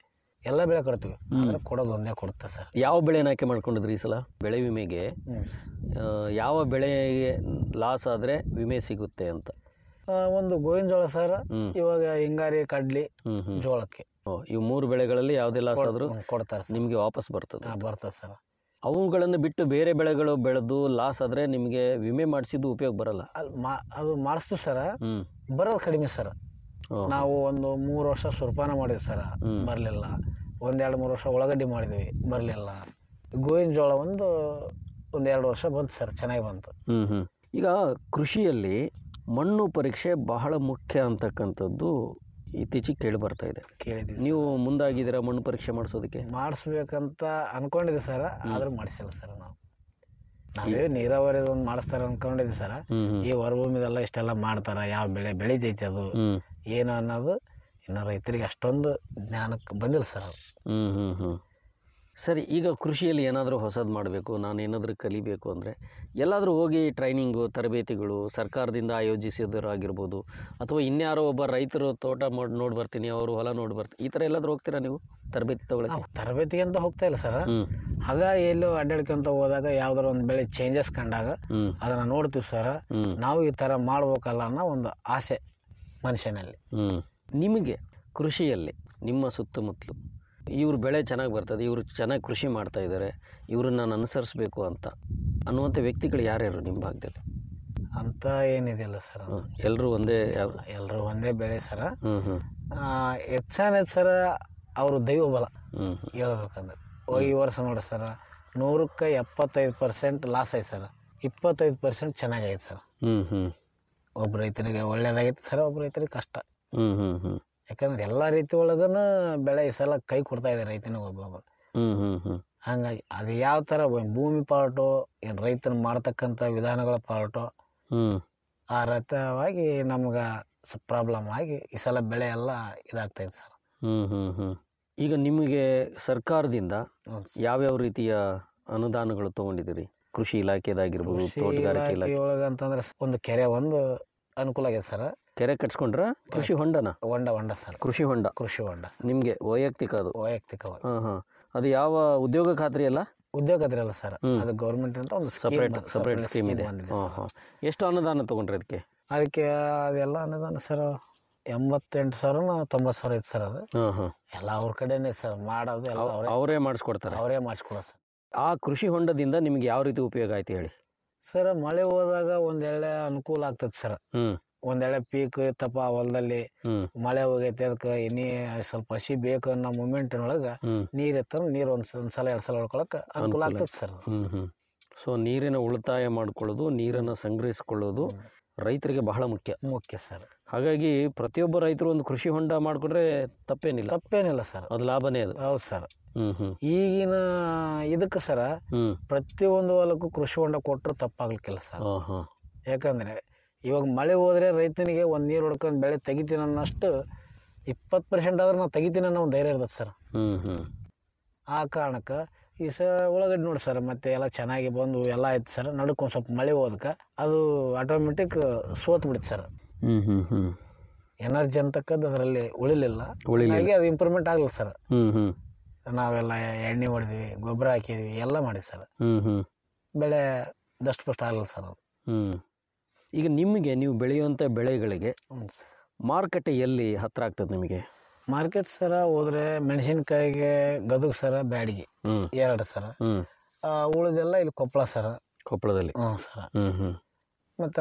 ಎಲ್ಲ ಬೆಳೆ ಕೊಡ್ತೀವಿ ಆದ್ರೆ ಕೊಡೋದು ಒಂದೇ ಕೊಡುತ್ತೆ ಸರ್ ಯಾವ ಬೆಳೆನ ಆಯ್ಕೆ ಮಾಡ್ಕೊಂಡಿದ್ರಿ ಈ ಸಲ ಬೆಳೆ ವಿಮೆಗೆ ಹ್ಞೂ ಆ, ಯಾವ ಬೆಳೆಗೆ ಲಾಸ್ ಆದರೆ ವಿಮೆ ಸಿಗುತ್ತೆ ಅಂತ ಆ, ಒಂದು ಗೋವಿನ ಜೋಳ ಸರ್ ಹ್ಮ್. ಇವಾಗ ಹಿಂಗಾರಿ ಕಡ್ಲಿ ಹ್ಮ್ ಹ್ಮ್ ಜೋಳಕ್ಕೆ ಓ, ಇವು ಮೂರು ಬೆಳೆಗಳಲ್ಲಿ ಯಾವುದೇ ಲಾಸ್ ಕೊಡ್- ಆದರೂ ಹ್ಮ್, ಕೊಡ್ತಾರೆ ಸರ್ ನಿಮಗೆ ವಾಪಸ್ ಬರ್ತದೆ ಹಾಂ ಬರ್ತದೆ ಸರ್ ಅವುಗಳನ್ನು ಬಿಟ್ಟು ಬೇರೆ ಬೆಳೆಗಳು ಬೆಳೆದು ಲಾಸ್ ಆದರೆ ನಿಮಗೆ ವಿಮೆ ಮಾಡಿಸಿದ್ದು ಉಪಯೋಗ ಬರಲ್ಲ ಅಲ್ಲಿ ಮಾ ಅದು ಮಾಡಿಸ್ತೀವಿ ಸರ್ ಹ್ಮ್ ಬರೋದು ಕಡಿಮೆ ಸರ್ ಓ, ನಾವು ಒಂದು ಮೂರು ವರ್ಷ ಸುರ್ಪಾನ ಮಾಡಿದ್ವಿ ಸರ್ ಹ್ಮ್. ಬರಲಿಲ್ಲ ಒಂದೆರಡು ಮೂರು ವರ್ಷ ಉಳ್ಳಾಗಡ್ಡಿ ಮಾಡಿದ್ವಿ ಬರಲಿಲ್ಲ ಗೋವಿನ ಜೋಳ ಒಂದು ಒಂದು ಎರಡು ವರ್ಷ ಬಂತು ಸರ್ ಚೆನ್ನಾಗಿ ಬಂತು ಹ್ಮ್ ಹ್ಮ್ ಈಗ ಕೃಷಿಯಲ್ಲಿ ಮಣ್ಣು ಪರೀಕ್ಷೆ ಬಹಳ ಮುಖ್ಯ ಅಂತಕ್ಕಂಥದ್ದು ಇತ್ತೀಚೆಗೆ ಕೇಳಿ ಬರ್ತಾ ಇದೆ ಕೇಳಿದ್ವಿ ನೀವು ಮುಂದಾಗಿದ್ದೀರಾ ಮಣ್ಣು ಪರೀಕ್ಷೆ ಮಾಡಿಸೋದಕ್ಕೆ ಮಾಡಿಸ್ಬೇಕಂತ ಅನ್ಕೊಂಡಿದ್ವಿ ಸರ್ ಆದ್ರೂ ಮಾಡಿಸಿಲ್ಲ ಸರ್ ನಾವು ನಾವೇ ನೀರಾವರಿ ಒಂದು ಮಾಡಿಸ್ತಾರ ಅನ್ಕೊಂಡಿದ್ವಿ ಸರ್ ಹ್ಮ್ ಹ್ಮ್ ಈ ಹೊರಭೂಮಿದೆಲ್ಲ ಇಷ್ಟೆಲ್ಲ ಮಾಡ್ತಾರ ಯಾವ ಬೆಳೆ ಬೆಳಿತೈತಿ ಅದು ಹ್ಮ್ ಏನು ಅನ್ನೋದು ಇನ್ನು ರೈತರಿಗೆ ಅಷ್ಟೊಂದು ಜ್ಞಾನಕ್ಕೆ ಬಂದಿಲ್ಲ ಸರ್ ಅದು ಹ್ಮ್ ಹ್ಮ್ ಹ್ಮ್ ಸರಿ ಈಗ ಕೃಷಿಯಲ್ಲಿ ಏನಾದರೂ ಹೊಸದು ಮಾಡಬೇಕು ನಾನು ಏನಾದರೂ ಕಲಿಬೇಕು ಅಂದರೆ ಎಲ್ಲಾದರೂ ಹೋಗಿ ಟ್ರೈನಿಂಗು ತರಬೇತಿಗಳು ಸರ್ಕಾರದಿಂದ ಆಯೋಜಿಸಿದರಾಗಿರ್ಬೋದು ಅಥವಾ ಇನ್ಯಾರೋ ಒಬ್ಬ ರೈತರು ತೋಟ ಮಾಡಿ ನೋಡಿ ಬರ್ತೀನಿ ಅವರು ಹೊಲ ನೋಡಿ ಬರ್ತೀನಿ ಈ ಥರ ಎಲ್ಲಾದರೂ ಹೋಗ್ತೀರಾ ನೀವು ತರಬೇತಿ ತಗೊಳಕ್ಕೆ ನಾವು ತರಬೇತಿಗೆ ಅಂತ ಹೋಗ್ತಾ ಇಲ್ಲ ಸರ್ ಹ್ಞೂ ಆಗ ಎಲ್ಲೋ ಅಡ್ಡಾಡ್ಕೊಂತ ಹೋದಾಗ ಯಾವ್ದಾರ ಒಂದು ಬೆಳೆ ಚೇಂಜಸ್ ಕಂಡಾಗ ಹ್ಞೂ ಅದನ್ನ ನೋಡ್ತೀವಿ ಸರ್ ಹ್ಞೂ ನಾವು ಈ ಥರ ಮಾಡ್ಬೇಕಲ್ಲ ಅನ್ನೋ ಒಂದು ಆಸೆ ಮನುಷ್ಯನಲ್ಲಿ ಹ್ಞೂ ನಿಮಗೆ ಕೃಷಿಯಲ್ಲಿ ನಿಮ್ಮ ಸುತ್ತಮುತ್ತಲು ಇವ್ರ ಬೆಳೆ ಚೆನ್ನಾಗಿ ಬರ್ತದೆ ಇವರು ಚೆನ್ನಾಗಿ ಕೃಷಿ ಮಾಡ್ತಾ ಇದ್ದಾರೆ ಇವ್ರನ್ನ ನಾನು ಅನುಸರಿಸ್ಬೇಕು ಅಂತ ಅನ್ನುವಂಥ ವ್ಯಕ್ತಿಗಳು ಯಾರ್ಯಾರು ನಿಮ್ಮ ಭಾಗದಲ್ಲಿ ಅಂತ ಏನಿದಿಲ್ಲ ಸರ್ ಎಲ್ಲರೂ ಒಂದೇ ಯಾವ ಎಲ್ಲರೂ ಒಂದೇ ಬೆಳೆ ಸರ ಹ್ಞೂ ಹ್ಞೂ ಹೆಚ್ಚಾನ ಸರ ಅವರು ದೈವ ಬಲ ಹ್ಞೂ ಹೇಳ್ಬೇಕಂದ್ರೆ ಓ, ಈ ವರ್ಷ ನೋಡಿ ಸರ್ ನೂರಕ್ಕೆ ಎಪ್ಪತ್ತೈದು ಪರ್ಸೆಂಟ್ ಲಾಸ್ ಐತೆ ಸರ್ ಇಪ್ಪತ್ತೈದು ಪರ್ಸೆಂಟ್ ಚೆನ್ನಾಗೈತೆ ಸರ್ ಹ್ಞೂ ಹ್ಞೂ ಒಬ್ಬ ರೈತನಿಗೆ ಒಳ್ಳೇದಾಗೈತೆ ಸರ್ ಒಬ್ಬ ರೈತರಿಗೆ ಕಷ್ಟ ಹ್ಞೂ ಹ್ಞೂ ಹ್ಞೂ ಯಾಕಂದ್ರೆ ಎಲ್ಲ ರೀತಿ ಒಳಗನ ಬೆಳೆ ಈ ಸಲ ಕೈ ಕೊಡ್ತಾ ಇದೆ ರೈತನಿಗೆ ಒಬ್ಬೊಬ್ಬರು ಹ್ಞೂ ಹ್ಞೂ ಹ್ಞೂ ಹಂಗಾಗಿ ಅದು ಯಾವ ಥರ ಭೂಮಿ ಪಾರ್ಟು ಏನು ರೈತನ ಮಾಡ್ತಕ್ಕಂಥ ವಿಧಾನಗಳ ಪಾರ್ಟು ಹ್ಞೂ ಆ ರಥವಾಗಿ ನಮ್ಗೆ ಪ್ರಾಬ್ಲಮ್ ಆಗಿ ಈ ಸಲ ಬೆಳೆ ಎಲ್ಲ ಇದಾಗ್ತೈತೆ ಸರ್ ಹ್ಞೂ ಹ್ಞೂ ಹ್ಞೂ ಈಗ ನಿಮಗೆ ಸರ್ಕಾರದಿಂದ ಹ್ಞೂ ಯಾವ್ಯಾವ ರೀತಿಯ ಅನುದಾನಗಳು ತೊಗೊಂಡಿದ್ದೀರಿ ಕೃಷಿ ಇಲಾಖೆದಾಗಿರ್ಬೋದು ತೋಟಗಾರಿಕೆ ಇಲಾಖೆ ಒಳಗೆ ಅಂತಂದ್ರೆ ಒಂದು ಕೆರೆ ಒಂದು ಅನುಕೂಲ ಆಗೈತೆ ಸರ್ ಕೆರೆ ಕಟ್ಸ್ಕೊಂಡ್ರ ಕೃಷಿ ಹೊಂಡನ ಹೊಂಡ ಹೊಂಡ ಸರ್ ಕೃಷಿ ಹೊಂಡ ಕೃಷಿ ಹೊಂಡ ನಿಮಗೆ ವೈಯಕ್ತಿಕ ಅದು ವೈಯಕ್ತಿಕವಾಗಿ ಹಾಂ ಹಾಂ ಅದು ಯಾವ ಉದ್ಯೋಗ ಖಾತ್ರಿ ಅಲ್ಲ ಉದ್ಯೋಗ ಅದ್ರಲ್ಲ ಸರ್ ಹ್ಮ್. ಅದು ಗೌರ್ಮೆಂಟ್ ಅಂತ ಒಂದು separate scheme- separate separate scheme scheme ಇದೆ ಬಂದಿದೆ ಹಾಂ ಸರ್. ಹಾಂ ಎಷ್ಟು ಅನುದಾನ ತೊಗೊಂಡ್ರಿ ಅದಕ್ಕೆ ಅದಕ್ಕೆ ಅದೆಲ್ಲ ಅನುದಾನ ಸರ್ ಎಂಬತ್ತೆಂಟು ಸಾವಿರ ತೊಂಬತ್ತು ಸಾವಿರ ಐತೆ ಸರ್ ಅದು ಹಾಂ ಹಾಂ ಎಲ್ಲ ಅವ್ರ ಕಡೆನೇ ಸರ್ ಮಾಡೋದು ಎಲ್ಲ ಅವರೇ ಅವರೇ ಮಾಡಿಸ್ಕೊಡ್ತಾರೆ ಅವರೇ ಮಾಡಿಸ್ಕೊಡೋದು ಸರ್ ಆ ಕೃಷಿ ಹೊಂಡದಿಂದ ನಿಮ್ಗೆ ಯಾವ ರೀತಿ ಉಪಯೋಗ ಆಯ್ತು ಹೇಳಿ ಸರ್ ಮಳೆ ಹೋದಾಗ ಒಂದೆಳೆ ಅನುಕೂಲ ಆಗ್ತದೆ ಸರ್ ಹ್ಞೂ ಒಂದೆಳೆ ಪೀಕ್ ಇತ್ತಪ್ಪ ಹೊಲದಲ್ಲಿ ಹ್ಞೂ ಮಳೆ ಹೋಗೈತೆ ಅದಕ್ಕೆ ಇನ್ನೇ ಸ್ವಲ್ಪ ಹಸಿ ಬೇಕು ಅನ್ನೋ ಮೂಮೆಂಟಿನೊಳಗೆ ಹ್ಞೂ ನೀರು ಎತ್ತಂದ್ರೆ ನೀರು ಒಂದು ಒಂದು ಸಲ ಎರಡು ಸಲ ಹೊಡ್ಕೊಳಕ್ಕೆ ಅನುಕೂಲ ಅನುಕೂಲ ಆಗ್ತದೆ ಸರ್ ಹ್ಞೂ ಹ್ಞೂ ಸೊ ನೀರಿನ ಉಳಿತಾಯ ಮಾಡ್ಕೊಳ್ಳೋದು ನೀರನ್ನು ಸಂಗ್ರಹಿಸ್ಕೊಳ್ಳೋದು ರೈತರಿಗೆ ಬಹಳ ಮುಖ್ಯ ಮುಖ್ಯ ಸರ್ ಹಾಗಾಗಿ ಪ್ರತಿಯೊಬ್ಬ ರೈತರು ಒಂದು ಕೃಷಿ ಹೊಂಡ ಮಾಡಿಕೊಂಡ್ರೆ ತಪ್ಪೇನಿಲ್ಲ ತಪ್ಪೇನಿಲ್ಲ ಸರ್ ಅದು ಲಾಭನೇ ಅದು ಹೌದು ಸರ್ ಹ್ಞೂ ಹ್ಞೂ ಈಗಿನ ಇದಕ್ಕೆ ಸರ ಹ್ಞೂ ಪ್ರತಿಯೊಂದು ಹೊಲಕ್ಕೂ ಕೃಷಿ ಹೊಂಡ ಕೊಟ್ಟರು ತಪ್ಪಾಗ್ಲಿಕ್ಕಿಲ್ಲ ಸರ್ ಹಾಂ ಹಾಂ ಯಾಕಂದ್ರೆ ಇವಾಗ ಮಳೆ ಹೋದ್ರೆ ರೈತನಿಗೆ ಒಂದು ನೀರು ಹೊಡ್ಕೊಂಡು ಬೆಳೆ ತೆಗಿತೀನಿ ಅನ್ನೋಷ್ಟು ಇಪ್ಪತ್ತು ಪರ್ಸೆಂಟ್ ಆದ್ರೆ ನಾವು ತೆಗಿತೀನಿ ಅನ್ನೋ ಒಂದು ಧೈರ್ಯ ಇರ್ತದೆ ಸರ್ ಹ್ಞೂ ಹ್ಞೂ ಆ ಕಾರಣಕ್ಕೆ ಈ ಸ ಉಳ್ಳಾಗಡ್ಡಿ ನೋಡಿ ಸರ್ ಮತ್ತೆ ಎಲ್ಲ ಚೆನ್ನಾಗಿ ಬಂದು ಎಲ್ಲ ಆಯ್ತು ಸರ್ ನಡುಕ್ ಒಂದು ಸ್ವಲ್ಪ ಮಳೆ ಹೋದಕ್ಕೆ ಅದು ಆಟೋಮೆಟಿಕ್ ಸೋತ್ ಬಿಡುತ್ತೆ ಸರ್ ಹ್ಞೂ ಹ್ಞೂ ಹ್ಞೂ ಎನರ್ಜಿ ಅಂತಕ್ಕದ್ದು ಅದರಲ್ಲಿ ಉಳಿಲಿಲ್ಲ ಉಳಿಲಿಲ್ಲ. ಹಾಗಾಗಿ ಅದು ಇಂಪ್ರೂವ್ಮೆಂಟ್ ಆಗಲಿಲ್ಲ ಸರ್ ಹ್ಞೂ ಹ್ಞೂ ನಾವೆಲ್ಲ ಎಣ್ಣೆ ಹೊಡೆದ್ವಿ ಗೊಬ್ಬರ ಹಾಕಿದ್ವಿ ಎಲ್ಲ ಮಾಡಿದ್ವಿ ಸರ್ ಹ್ಞೂ ಹ್ಞೂ ಬೆಳೆ ದಷ್ಟಪುಷ್ಟ ಆಗಲಿಲ್ಲ ಸರ್ ಅದು ಹ್ಞೂ ಈಗ ನಿಮಗೆ ನೀವು ಬೆಳೆಯುವಂಥ ಬೆಳೆಗಳಿಗೆ ಹ್ಞೂ ಸರ್ ಮಾರುಕಟ್ಟೆ ಎಲ್ಲಿ ಹತ್ತಿರ ಆಗ್ತದೆ ನಿಮಗೆ ಮಾರ್ಕೆಟ್ ಸರ ಹೋದ್ರೆ ಮೆಣಸಿನ್ಕಾಯಿಗೆ ಗದಗ ಸರ ಬ್ಯಾಡಿಗೆ ಹ್ಞೂ ಎರಡು ಸರ ಹ್ಞೂ ಆ, ಉಳಿದೆಲ್ಲ ಇಲ್ಲಿ ಕೊಪ್ಪಳ ಸರ ಕೊಪ್ಪಳದಲ್ಲಿ ಹ್ಞೂ ಸರ ಹ್ಞೂ ಹ್ಞೂ ಮತ್ತು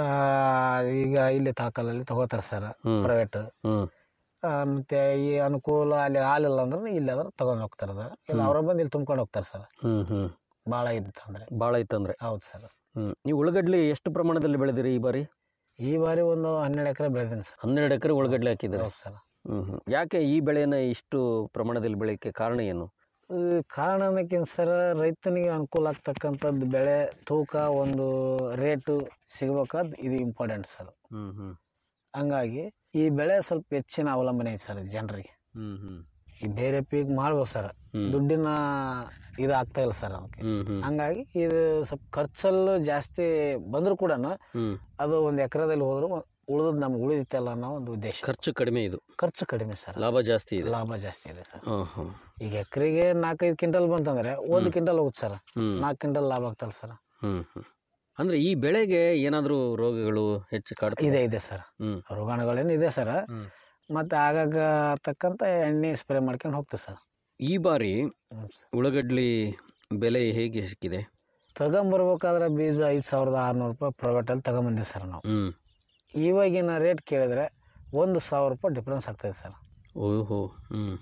ಈಗ ಇಲ್ಲಿ ತಾಕಲಲ್ಲಿ ತಗೋತಾರೆ ಸರ್ ಹ್ಞೂ ಪ್ರೈವೇಟ್ ಹ್ಞೂ ಮತ್ತು ಈ ಅನುಕೂಲ ಅಲ್ಲಿ ಹಾಲಿಲ್ಲ ಅಂದ್ರೆ ಇಲ್ಲಿ ಆದ್ರೆ ತಗೊಂಡು ಹೋಗ್ತಾರೆ ಅದು ಇಲ್ಲ ಅವ್ರ ಬಂದು ಇಲ್ಲಿ ತುಂಬ್ಕೊಂಡು ಹೋಗ್ತಾರೆ ಸರ್ ಹ್ಞೂ ಹ್ಞೂ ಭಾಳ ಇತ್ತು ಅಂದರೆ ಭಾಳ ಇತ್ತಂದರೆ ಹೌದು ಸರ್ ಹ್ಞೂ ನೀವು ಉಳ್ಳಗಡ್ಲಿ ಎಷ್ಟು ಪ್ರಮಾಣದಲ್ಲಿ ಬೆಳೆದಿರಿ ಈ ಬಾರಿ ಈ ಬಾರಿ ಒಂದು ಹನ್ನೆರಡು ಎಕರೆ ಬೆಳೆದೀನಿ ಸರ್ ಹನ್ನೆರಡು ಎಕರೆ ಉಳ್ಳಗಡ್ಲೆ ಹಾಕಿದ್ದೀರಿ ಹೌದು ಸರ್ ಹ್ಞೂ ಹ್ಞೂ ಯಾಕೆ ಈ ಬೆಳೆನ ಇಷ್ಟು ಪ್ರಮಾಣದಲ್ಲಿ ಬೆಳೆಯೋಕ್ಕೆ ಕಾರಣ ಏನು ಈ ಕಾರಣ ಅನ್ನೋಕ್ಕಿಂತ ಸರ್ ರೈತನಿಗೆ ಅನುಕೂಲ ಆಗ್ತಕ್ಕಂಥದ್ದು ಬೆಳೆ ತೂಕ ಒಂದು ರೇಟು ಸಿಗ್ಬೇಕಾದ್ ಇದು ಇಂಪಾರ್ಟೆಂಟ್ ಸರ್ ಹ್ಞೂ ಹ್ಞೂ ಹಂಗಾಗಿ ಈ ಬೆಳೆ ಸ್ವಲ್ಪ ಹೆಚ್ಚಿನ ಅವಲಂಬನೆ ಐತೆ ಸರ್ ಜನರಿಗೆ ಹ್ಞೂ ಹ್ಞೂ ಈ ಬೇರೆ ಪೀಕ್ ಮಾಡ್ಬೋದು ಸರ್ ಹ್ಮ್. ದುಡ್ಡಿನ ಇದು ಆಗ್ತಾ ಇಲ್ಲ ಸರ್ ಅದಕ್ಕೆ ಹ್ಞೂ ಹ್ಞೂ ಹಂಗಾಗಿ ಇದು ಸ್ವಲ್ಪ ಖರ್ಚಲ್ಲೂ ಜಾಸ್ತಿ ಬಂದರೂ ಕೂಡ ಹ್ಞೂ ಅದು ಒಂದು ಎಕರೆದಲ್ಲಿ ಹೋದ್ರು ಉಳಿದ್ ನಮ್ಗೆ ಉಳಿದಿತ್ತಲ್ಲ ಅನ್ನೋ ಒಂದು ಉದ್ದೇಶ ಖರ್ಚು ಕಡಿಮೆ ಇದು ಖರ್ಚು ಕಡಿಮೆ ಸರ್ ಲಾಭ ಜಾಸ್ತಿ ಇದೆ ಲಾಭ ಜಾಸ್ತಿ ಇದೆ ಸರ್ ಹಾಂ ಹಾಂ ಈಗ ಎಕರೆಗೆ ನಾಲ್ಕೈದು ಕ್ವಿಂಟಲ್ ಬಂತಂದ್ರೆ ಒಂದು ಕ್ವಿಂಟಲ್ ಹೋಗುತ್ತೆ ಸರ್ ಹ್ಮ್. ನಾಲ್ಕು ಕ್ವಿಂಟಲ್ ಲಾಭ ಆಗ್ತಲ್ಲ ಸರ್ ಹ್ಮ್ ಹ್ಮ್ ಅಂದ್ರೆ ಈ ಬೆಳೆಗೆ ಏನಾದರೂ ರೋಗಗಳು ಹೆಚ್ಚು ಕಾಡ್ತವೆ ಇದೆ ಇದೆ ಸರ್ ಹ್ಮ್ ರೋಗಾಣುಗಳೇನು ಇದೆ ಸರ್ ಹ್ಮ್. ಮತ್ತೆ ಆಗಾಗ ತಕ್ಕಂತ ಎಣ್ಣೆ ಸ್ಪ್ರೇ ಮಾಡ್ಕೊಂಡು ಹೋಗ್ತೀವಿ ಸರ್ ಈ ಬಾರಿ ಹ್ಮ್ ಸರ್. ಉಳ್ಳಾಗಡ್ಲಿ ಬೆಲೆ ಹೇಗೆ ಸಿಕ್ಕಿದೆ ತಗೊಂಬರ್ಬೇಕಾದ್ರೆ ಬೀಜ ಐದು ಸಾವಿರದ ಆರುನೂರು ರೂಪಾಯಿ ಪ್ರೈವೇಟಲ್ಲಿ ತಗೊಂಬಂದಿವಿ ಸರ್ ನಾವು ಹ್ಮ್ ಇವಾಗಿನ ರೇಟ್ ಕೇಳಿದ್ರೆ ಒಂದು ಸಾವಿರ ರೂಪಾಯಿ ಡಿಫ್ರೆನ್ಸ್ ಆಗ್ತದೆ ಸರ್ ಓಹೋ ಹ್ಮ್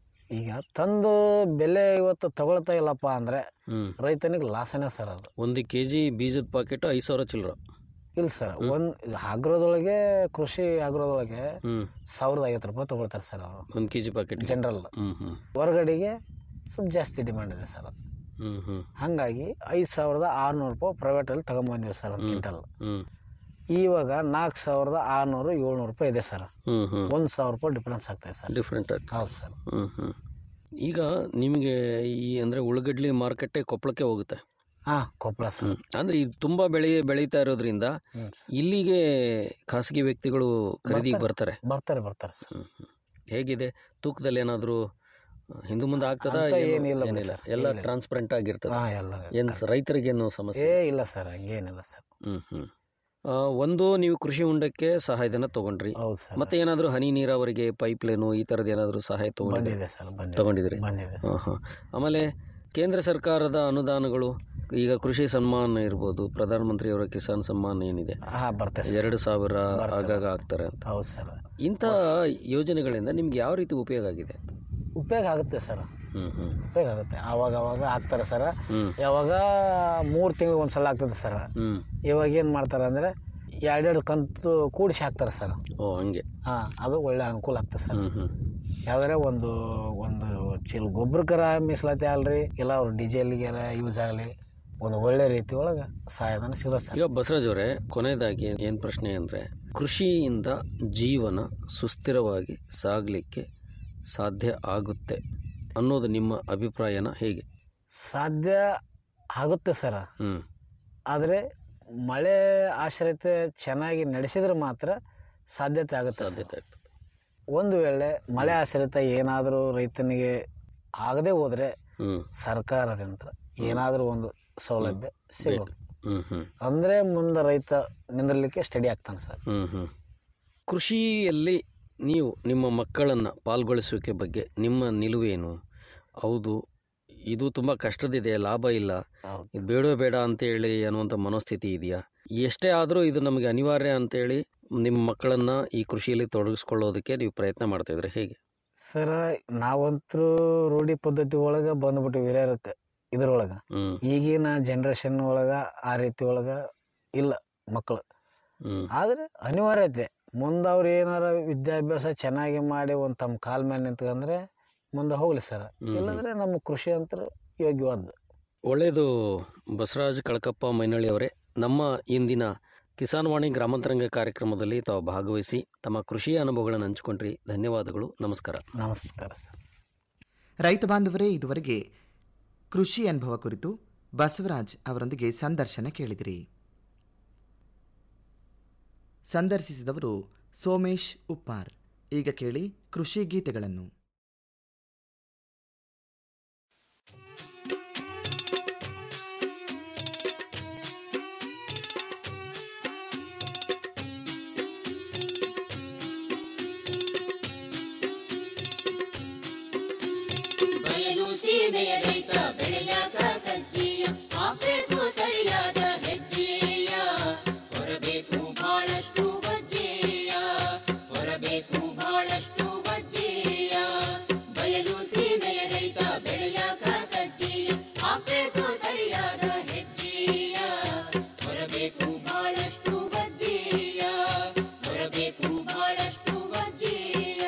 ಈಗ ತಂದು ಬೆಲೆ ಇವತ್ತು ತಗೊಳ್ತಾ ಇಲ್ಲಪ್ಪ ಅಂದರೆ ಹ್ಮ್ ರೈತನಿಗೆ ಲಾಸನೇ ಸರ್ ಅದು ಒಂದು ಕೆ ಜಿ ಬೀಜದ ಪಾಕೆಟ್ ಐದು ಸಾವಿರ ಚಿಲ್ಲರ ಇಲ್ಲ ಸರ್ ಒಂದು ಆಗ್ರೋದೊಳಗೆ ಕೃಷಿ ಆಗ್ರೋದೊಳಗೆ ಹ್ಮ್ ಸಾವಿರದ ಐವತ್ತು ರೂಪಾಯಿ ತಗೊಳ್ತಾರೆ ಸರ್ ಅವರು ಒಂದು ಕೆ ಜಿ ಪಾಕೆಟ್ ಜನರಲ್ ಹ್ಮ್ ಹ್ಮ್ ಹೊರಗಡೆಗೆ ಸ್ವಲ್ಪ ಜಾಸ್ತಿ ಡಿಮ್ಯಾಂಡ್ ಇದೆ ಸರ್ ಅದು ಹ್ಮ್ ಹ್ಮ್ ಹಾಗಾಗಿ ಐದು ಸಾವಿರದ ಆರುನೂರು ರೂಪಾಯಿ ಪ್ರೈವೇಟಲ್ಲಿ ತಗೊಂಬಂದಿವಿ ಸರ್ ಒಂದು ಕ್ವಿಂಟಲ್ ಹ್ಮ್ ಇವಾಗ ನಾಲ್ಕು ಸಾವಿರದ ಆರುನೂರು ಏಳ್ನೂರು ರೂಪಾಯಿ ಇದೆ ಸರ್ ಹ್ಮ್ ಹ್ಮ್ ಒಂದು ಸಾವಿರ ರೂಪಾಯಿ ಡಿಫ್ರೆನ್ಸ್ ಆಗ್ತದೆ ಸರ್ ಡಿಫ್ರೆಂಟ್ ಆಗಿ ಹೌದು ಸರ್ ಹ್ಮ್ ಹ್ಮ್ ಈಗ ನಿಮಗೆ ಈ ಅಂದ್ರೆ ಉಳ್ಳಾಗಡ್ಲಿ ಮಾರ್ಕೆಟೇ ಕೊಪ್ಪಳಕ್ಕೆ ಹೋಗುತ್ತೆ ಹಾಂ ಕೊಪ್ಪಳ ಸರ್ ಹ್ಮ್ ಅಂದ್ರೆ ಇದು ತುಂಬಾ ಬೆಳೆ ಬೆಳೀತಾ ಇರೋದ್ರಿಂದ ಹ್ಞೂ ಇಲ್ಲಿಗೆ ಖಾಸಗಿ ವ್ಯಕ್ತಿಗಳು ಖರೀದಿಗೆ ಬರ್ತಾರೆ ಬರ್ತಾರೆ ಬರ್ತಾರೆ ಸರ್ ಹ್ಮ್ ಹ್ಮ್. ಹೇಗಿದೆ ತೂಕದಲ್ಲಿ ಏನಾದರೂ ಹಿಂದೆ ಮುಂದೆ ಆಗ್ತದ ಅಂತ ಏನಿಲ್ಲ ಬಿಡಿ ಏನಿಲ್ಲ ಸರ್, ಎಲ್ಲ ಇಲ್ಲ. ಟ್ರಾನ್ಸ್ಪರೆಂಟ್ ಆಗಿರ್ತದೆ ಹಾಂ ಎಲ್ಲ ಏನು ರೈತರಿಗೇನು ಏ ಸಮಸ್ಯೆ ಇಲ್ಲ ಸರ್ ಹಂಗೇನಿಲ್ಲ ಸರ್ ಹ್ಮ್ ಹ್ಮ್ ಆ, ಒಂದು ನೀವು ಕೃಷಿ ಹೊಂಡಕ್ಕೆ ಸಹಾಯಧನ ತಗೊಂಡ್ರಿ ಹೌದು ಸರ್ ಮತ್ತೆ ಏನಾದರೂ ಹನಿ ನೀರಾವರಿಗೆ ಪೈಪ್ ಲೈನು ಈ ಥರದ್ದು ಏನಾದರೂ ಸಹಾಯ ತಗೊಂಡಿದ್ರಿ ಬಂದಿದೆ ಸರ್ ಬಂದಿದೆ ತಗೊಂಡಿದ್ರಿ ಬಂದಿದೆ ಹಾಂ ಹಾಂ ಆಮೇಲೆ ಕೇಂದ್ರ ಸರ್ಕಾರದ ಅನುದಾನಗಳು ಈಗ ಕೃಷಿ ಸನ್ಮಾನ ಇರ್ಬೋದು ಪ್ರಧಾನಮಂತ್ರಿಯವರ ಕಿಸಾನ್ ಸನ್ಮಾನ್ ಏನಿದೆ ಹಾಂ ಬರ್ತದೆ ಸರ್ ಎರಡು ಸಾವಿರ ಬರ್ತದೆ. ಆಗಾಗ ಆಗ್ತಾರೆ ಅಂತ ಹೌದು ಸರ್ ಇಂಥ ಯೋಜನೆಗಳಿಂದ ನಿಮ್ಗೆ ಯಾವ ರೀತಿ ಉಪಯೋಗ ಆಗಿದೆ ಉಪಯೋಗ ಆಗುತ್ತೆ ಸರ್ ಹ್ಮ್ ಹ್ಮ್ ಉಪಯೋಗ ಆಗುತ್ತೆ ಆವಾಗ ಅವಾಗ ಹಾಕ್ತಾರೆ ಸರ್ ಹ್ಮ್ ಯಾವಾಗ ಮೂರು ತಿಂಗಳು ಒಂದು ಸಲ ಆಗ್ತದೆ ಸರ್ ಹ್ಮ್ ಇವಾಗ ಏನು ಮಾಡ್ತಾರೆ ಅಂದರೆ ಎರಡೆರಡು ಕಂತು ಕೂಡಿಸಿ ಹಾಕ್ತಾರೆ ಸರ್ ಓ ಹಂಗೆ ಹಾಂ ಅದು ಒಳ್ಳೆ ಅನುಕೂಲ ಆಗ್ತದೆ ಸರ್ ಹ್ಮ್ ಹ್ಮ್ ಯಾವ್ದಾರೆ ಒಂದು ಒಂದು ಚೀಲ ಗೊಬ್ಬರಕ್ಕರ ಮೀಸಲಾತಿ ಅಲ್ರಿ ಇಲ್ಲ ಅವ್ರ ಡೀಸೆಲ್ಗೆ ಯೂಸ್ ಆಗಲಿ ಒಂದು ಒಳ್ಳೆ ರೀತಿ ಒಳಗೆ ಸಹಾಯಧನ ಸಿಗೋದು ಸರ್ ಈಗ ಬಸವರಾಜ್ ಅವರೇ ಕೊನೆಯದಾಗಿ ಏನು ಪ್ರಶ್ನೆ ಅಂದರೆ ಕೃಷಿಯಿಂದ ಜೀವನ ಸುಸ್ಥಿರವಾಗಿ ಸಾಗಲಿಕ್ಕೆ ಸಾಧ್ಯ ಆಗುತ್ತೆ ಅನ್ನೋದು ನಿಮ್ಮ ಅಭಿಪ್ರಾಯನ ಹೇಗೆ ಸಾಧ್ಯ ಆಗುತ್ತೆ ಸರ್ ಹ್ಮ್ ಆದರೆ ಮಳೆ ಆಶ್ರಿತ ಚೆನ್ನಾಗಿ ನಡೆಸಿದ್ರೆ ಮಾತ್ರ ಸಾಧ್ಯತೆ ಆಗುತ್ತೆ ಸರ್. ಸಾಧ್ಯತೆ ಆಗ್ತದೆ ಒಂದು ವೇಳೆ ಮಳೆ ಆಶ್ರಿತ ಏನಾದರೂ ರೈತನಿಗೆ ಆಗದೆ ಹೋದರೆ ಹ್ಮ್ ಸರ್ಕಾರದಿಂದ ಏನಾದರೂ ಒಂದು ಸೌಲಭ್ಯ ಸಿಗೋದು ಹ್ಮ್ ಹ್ಮ್ ಅಂದರೆ ಮುಂದೆ ರೈತ ನಿಂದಿರಲಿಕ್ಕೆ ಸ್ಟಡಿ ಆಗ್ತಾನೆ ಸರ್ ಹ್ಮ್ ಹ್ಮ್ ಕೃಷಿಯಲ್ಲಿ ನೀವು ನಿಮ್ಮ ಮಕ್ಕಳನ್ನು ಪಾಲ್ಗೊಳಿಸುವಿಕೆ ಬಗ್ಗೆ ನಿಮ್ಮ ನಿಲುವೇನು ಹೌದು ಇದು ತುಂಬ ಕಷ್ಟದಿದೆ ಲಾಭ ಇಲ್ಲ ಹೌದು ಇದು ಬೇಡವೇ ಬೇಡ ಅಂತೇಳಿ ಅನ್ನುವಂಥ ಮನೋಸ್ಥಿತಿ ಇದೆಯಾ ಎಷ್ಟೇ ಆದರೂ ಇದು ನಮಗೆ ಅನಿವಾರ್ಯ ಅಂತೇಳಿ ನಿಮ್ಮ ಮಕ್ಕಳನ್ನು ಈ ಕೃಷಿಯಲ್ಲಿ ತೊಡಗಿಸ್ಕೊಳ್ಳೋದಕ್ಕೆ ನೀವು ಪ್ರಯತ್ನ ಮಾಡ್ತಾ ಇದ್ರೆ ಹೇಗೆ ಸರ್ ನಾವಂತರೂ ರೂಢಿ ಪದ್ಧತಿ ಒಳಗೆ ಬಂದ್ಬಿಟ್ಟು ಹಿರಿಯರಕ್ಕೆ ಇದ್ರೊಳಗೆ ಹ್ಮ್ ಈಗಿನ ಜನ್ರೇಷನ್ ಒಳಗೆ ಆ ರೀತಿ ಒಳಗೆ ಇಲ್ಲ ಮಕ್ಕಳು ಹ್ಮ್ ಆದರೆ ಅನಿವಾರ್ಯತೆ ಮುಂದೆ ಅವ್ರು ಏನಾರ ವಿದ್ಯಾಭ್ಯಾಸ ಚೆನ್ನಾಗಿ ಮಾಡಿ ಒಂದು ತಮ್ಮ ಕಾಲ ಮೇಲೆ ನಿಂತ್ಕೊಂಡ್ರೆ ಮುಂದೆ ಹೋಗ್ಲಿ ಸರ್ ಹ್ಮ್. ಇಲ್ಲಾಂದ್ರೆ ನಮ್ಮ ಕೃಷಿ ಅಂತ ಯೋಗ್ಯವಾದ್ದು ಒಳ್ಳೆಯದು ಬಸವರಾಜ್ ಕಳಕಪ್ಪ ಮೈನಳ್ಳಿ ಅವರೇ ನಮ್ಮ ಇಂದಿನ ಕಿಸಾನ್ ವಾಣಿ ಗ್ರಾಮಾಂತರಂಗ ಕಾರ್ಯಕ್ರಮದಲ್ಲಿ ತಾವು ಭಾಗವಹಿಸಿ ತಮ್ಮ ಕೃಷಿಯ ಅನುಭವಗಳನ್ನು ಹಂಚಿಕೊಂಡ್ರಿ ಧನ್ಯವಾದಗಳು ನಮಸ್ಕಾರ ನಮಸ್ಕಾರ ಸರ್ ರೈತ ಬಾಂಧವರೇ ಇದುವರೆಗೆ ಕೃಷಿ ಅನುಭವ ಕುರಿತು ಬಸವರಾಜ್ ಅವರೊಂದಿಗೆ ಸಂದರ್ಶನ ಕೇಳಿದಿರಿ ಸಂದರ್ಶಿಸಿದವರು ಸೋಮೇಶ್ ಉಪ್ಪಾರ್ ಈಗ ಕೇಳಿ ಕೃಷಿ ಗೀತೆಗಳನ್ನು ಬಯಲು ಸೀಮೆಯ ರೈತ ಬೆಳೆಯಾಗ ಸಜ್ಜೀಯ ಹಾಕ್ಬೇಕು ಸರಿಯಾದ ಹೆಜ್ಜೆಯ ಹೊರಬೇಕು ಬಹಳಷ್ಟು ಬಜ್ಜೆಯ ಹೊರಬೇಕು ಬಹಳಷ್ಟು ಬಜ್ಜೆಯ ಬಯಲು ಸೀಮೆಯ ರೈತ ಬೆಳೆಯಾಗ ಸಜ್ಜೀಯ ಹಾಕ್ಬೇಕು ಸರಿಯಾದ ಹೆಜ್ಜೆಯ ಹೊರಬೇಕು ಬಹಳಷ್ಟು ಬಜ್ಜೆಯ ಹೊರಬೇಕು ಬಹಳಷ್ಟು ಬಜ್ಜೆಯ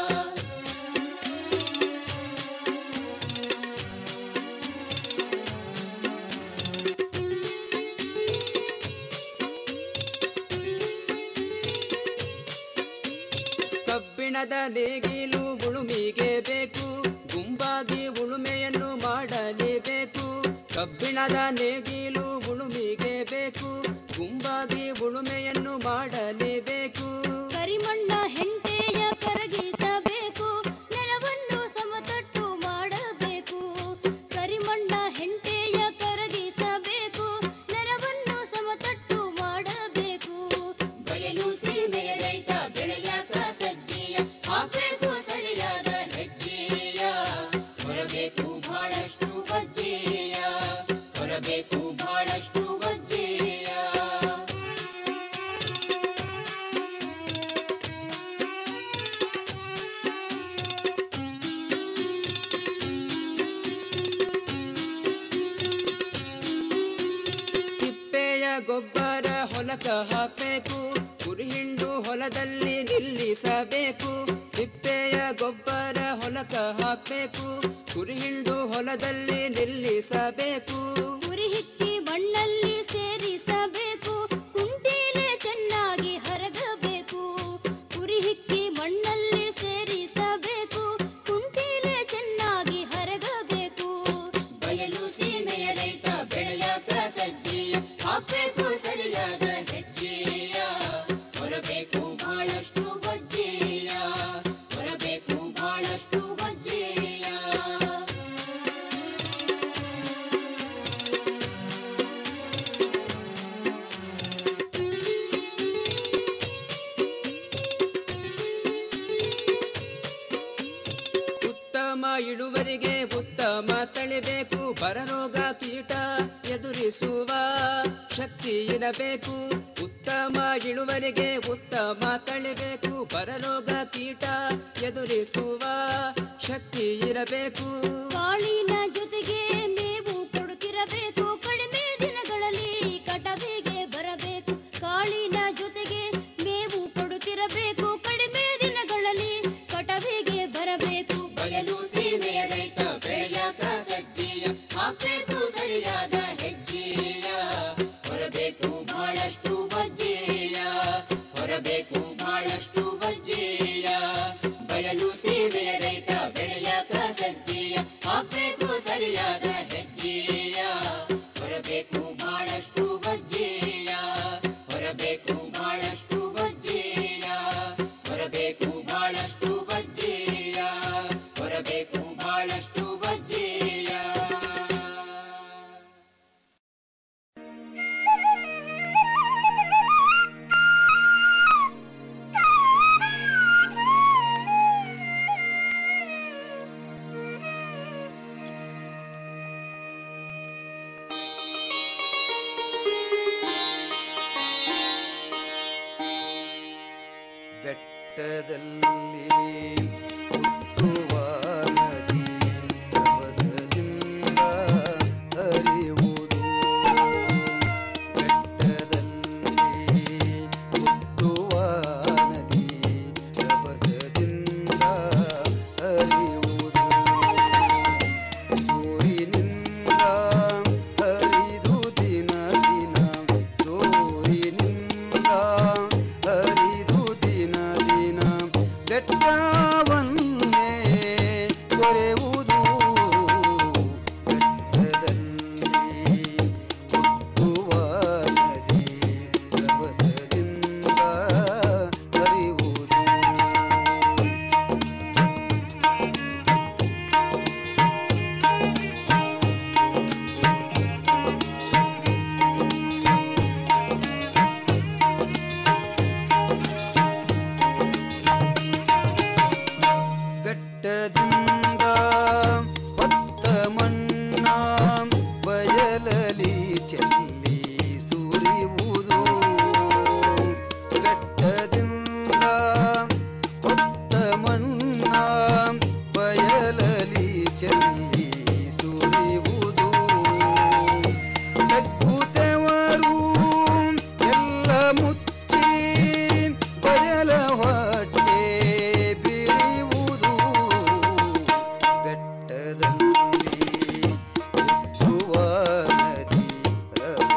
ಕಬ್ಬಿಣದ ನೇಗಿಲು ಉಳುಮಿಗೆ ಬೇಕು ಗುಂಪಾಗಿ ಉಳುಮೆಯನ್ನು ಮಾಡಲೇಬೇಕು ಕಬ್ಬಿಣದ ನೇಗಿಲು ಉಳುಮಿಗೆ ಬೇಕು ಗುಂಪಾಗಿ ಉಳುಮೆಯನ್ನು ಮಾಡಲೇಬೇಕು ಕರಿಮಣ್ಣ ಹೆಂಟೆಯ ಕರಗಿಸಬೇಕು ನೆಲವನ್ನು ಸಮತಟ್ಟು ಮಾಡಬೇಕು ಕರಿಮಣ್ಣ ಹೆಂಟೆಯ ಕರಗಿಸಬೇಕು ನೆಲವನ್ನು ಸಮತಟ್ಟು ಮಾಡಬೇಕು ಬಯಲು ಸೀಮೆಯ ರೈತ ಬೆಳೆಯಾಕ ಸಜ್ಜೀಯ ಹಾಕಬೇಕು ಸರಿಯಾದ ಹೆಜ್ಜೆಯ ಹೊರಬೇಕು ಬಹಳಷ್ಟು ಬಜ್ಜೆಯ ಹೊರಬೇಕು ಬಹಳಷ್ಟು ಬಜ್ಜೆಯ ತಿಪ್ಪೆಯ ಗೊಬ್ಬರ ಹೊಲಕ ಹಾಕಬೇಕು ಕುರಿಹಿಂಡು ಹೊಲದಲ್ಲಿ ನಿಲ್ಲಿಸಬೇಕು ತಿಪ್ಪೆಯ ಗೊಬ್ಬರ ಹೊಲಕ ಹಾಕಬೇಕು ಕುರಿಹಿಂಡು ಹೊಲದಲ್ಲಿ ನಿಲ್ಲಿಸಬೇಕು ಉರಿ ಹಿಕ್ಕಿ ಮಣ್ಣಲ್ಲಿ ಸೇರಿಸಬೇಕು ಕುಂಟೀಲೆ ಚೆನ್ನಾಗಿ ಹರಗಬೇಕು ಉರಿ ಹಿಕ್ಕಿ ಮಣ್ಣಲ್ಲಿ ಸೇರಿಸಬೇಕು ಕುಂಟೀಲೆ ಚೆನ್ನಾಗಿ ಹರಗಬೇಕು ಬಯಲು ಸೀಮೆಯ ರೈತ ಬೆಳೆಯಾಕ ಸಜ್ಜೀಯ ಹಾಕಬೇಕು ಸರಿಯಾದ ಹೆಜ್ಜೆಯ ಹೊರಬೇಕು ಬಹಳಷ್ಟು ಬಜ್ಜೆಯ ಹೊರಬೇಕು ಬಹಳಷ್ಟು ಬಜ್ಜೆಯ ಉತ್ತಮ ಇಳುವರಿಗೆ ಉತ್ತಮ ತಳಿಬೇಕು ಬರರೋಗ ಕೀಟ ಎದುರಿಸುವ ಶಕ್ತಿ ಇರಬೇಕು ಉತ್ತಮ ಇಳುವರಿಗೆ ಉತ್ತಮ ತಳಿಬೇಕು ಬರರೋಗ ಕೀಟ ಎದುರಿಸುವ ಶಕ್ತಿ ಇರಬೇಕು ಕಾಳಿನ ಜೊತೆಗೆ ಮೇವು ಕೊಡುತ್ತಿರಬೇಕು ಕಡಿಮೆ ದಿನಗಳಲ್ಲಿ ಕಟವಿಗೆ ಬರಬೇಕು ಕಾಳಿನ ಜೊತೆಗೆ ಮೇವು ಕೊಡುತ್ತಿರಬೇಕು ಕಡಿಮೆ ದಿನಗಳಲ್ಲಿ ಕಟವಿಗೆ ಬರಬೇಕು ಬಯಲು ಸೀಮೆಯ ರೈತ ಬೆಳೆಯಾಕ ಸಜ್ಜೀಯ ಹಾಕಬೇಕು ಸರಿಯಾದ ಹೆಜ್ಜೆಯ ಹೊರಬೇಕು ಬಹಳಷ್ಟು ಬಜ್ಜೆಯ ಹೊರಬೇಕು ಬಹಳಷ್ಟು ಬಜ್ಜೆಯ ಬಯಲು ಸೀಮೆಯ ರೈತ ಬೆಳೆಯಾಕ ಸಜ್ಜೆಯ ಹಾಕಬೇಕು ಸರಿಯಾದ ಹೆಜ್ಜೆಯ ಹೊರಬೇಕು ಬಹಳಷ್ಟು ಬಜ್ಜೆಯ ಹೊರಬೇಕು ಬಹಳಷ್ಟು ಬಜ್ಜೆಯ ಹೊರಬೇಕು ಬಹಳಷ್ಟು ಬಜ್ಜೆಯ ಹೊರಬೇಕು ಬಹಳಷ್ಟು ಬಜ್ಜೆಯ ಬೆಟ್ಟದಲ್ಲಿ ಹುಟ್ಟುವ ನದಿ ರಭಸದಿಂದ ಹರಿಯುವುದು ಬೆಟ್ಟದಲ್ಲಿ ಹುಟ್ಟುವ ನದಿ ರಭಸದಿಂದ ಹರಿಯುವುದು ಸೂರಿನಿಂದ ಹರಿದು ದಿನ ದಿನ ಸೂರಿನಿಂದ ಹರಿದು ದಿನ ದಿನ ಬೆಟ್ಟವನ್ನೇ ಕೊರೆಯುವುದು ಬೆಟ್ಟದಲ್ಲಿ ಹುಟ್ಟುವ ನದಿ ರಭಸದಿಂದ ಹರಿಯುವುದು ಬೆಟ್ಟದಿಂದ ಹೊತ್ತ ಮಣ್ಣ ಬಯಲಲಿ ಚೆಲ್ಲಿ ಸುರಿಯುವುದು ಬೆಟ್ಟದಿಂದ ಹೊತ್ತ ಮಣ್ಣ ಬಯಲಲಿ ಚೆಲ್ಲಿ ಸುರಿಯುವುದು ತಗ್ಗುತ್ತವರು ಎಲ್ಲ ಮುಚ್ಚಿ ಬಯಲ ಹೊಟ್ಟೆ ಬಿರಿಯುವುದು ಬೆಟ್ಟದಲ್ಲಿ ಹುಟ್ಟುವ ನದಿ ರಭಸದಿಂದ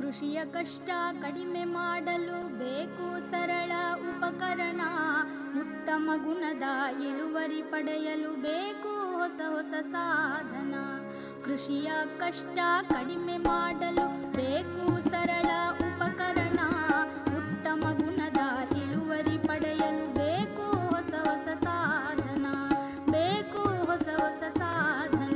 ಕೃಷಿಯ ಕಷ್ಟ ಕಡಿಮೆ ಮಾಡಲು ಬೇಕು ಸರಳ ಉಪಕರಣ ಉತ್ತಮ ಗುಣದ ಇಳುವರಿ ಪಡೆಯಲು ಬೇಕು ಹೊಸ ಹೊಸ ಸಾಧನ ಕೃಷಿಯ ಕಷ್ಟ ಕಡಿಮೆ ಮಾಡಲು ಬೇಕು ಸರಳ ಉಪಕರಣ ಉತ್ತಮ ಗುಣದ ಇಳುವರಿ ಪಡೆಯಲು ಬೇಕು ಹೊಸ ಹೊಸ ಸಾಧನ ಬೇಕು ಹೊಸ ಹೊಸ ಸಾಧನ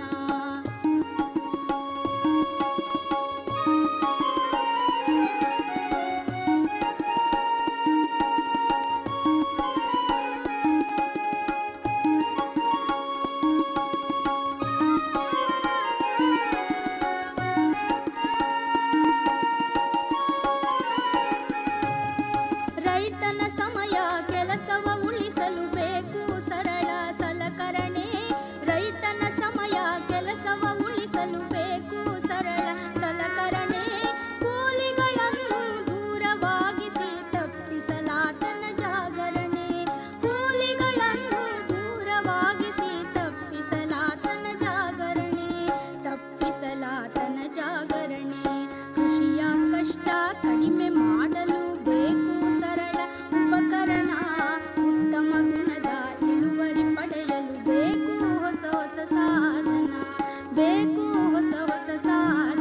ರೈತನ ಸಮಯ ಕೆಲಸವ ಉಳಿಸಲು ಬೇಕು ಸರಳ ಸಲಕರಣೆ ರೈತನ ಸಮಯ ಕೆಲಸವ ಉಳಿಸಲು ಬೇಕು ಸರಳ ಸಲಕರಣೆ ಕೂಲಿಗಳನ್ನು ದೂರವಾಗಿಸಿ ತಪ್ಪಿಸಲಾತನ ಜಾಗರಣೆ ಕೂಲಿಗಳನ್ನು ದೂರವಾಗಿಸಿ ತಪ್ಪಿಸಲಾತನ ಜಾಗರಣೆ ತಪ್ಪಿಸಲಾತನ ಜಾಗರಣೆ ಕೃಷಿಯ ಕಷ್ಟ ಕಡಿಮೆ ಮಾಡಲು ಬೇಕು ಸರಳ ಉಪಕರಣ ಉತ್ತಮ ಗುಣದ ಇಳುವರಿ ಪಡೆಯಲು ಬೇಕು ಹೊಸ ಹೊಸ ಸಾಧನ ಬೇಕು ಹೊಸ ಹೊಸ ಸಾಧನ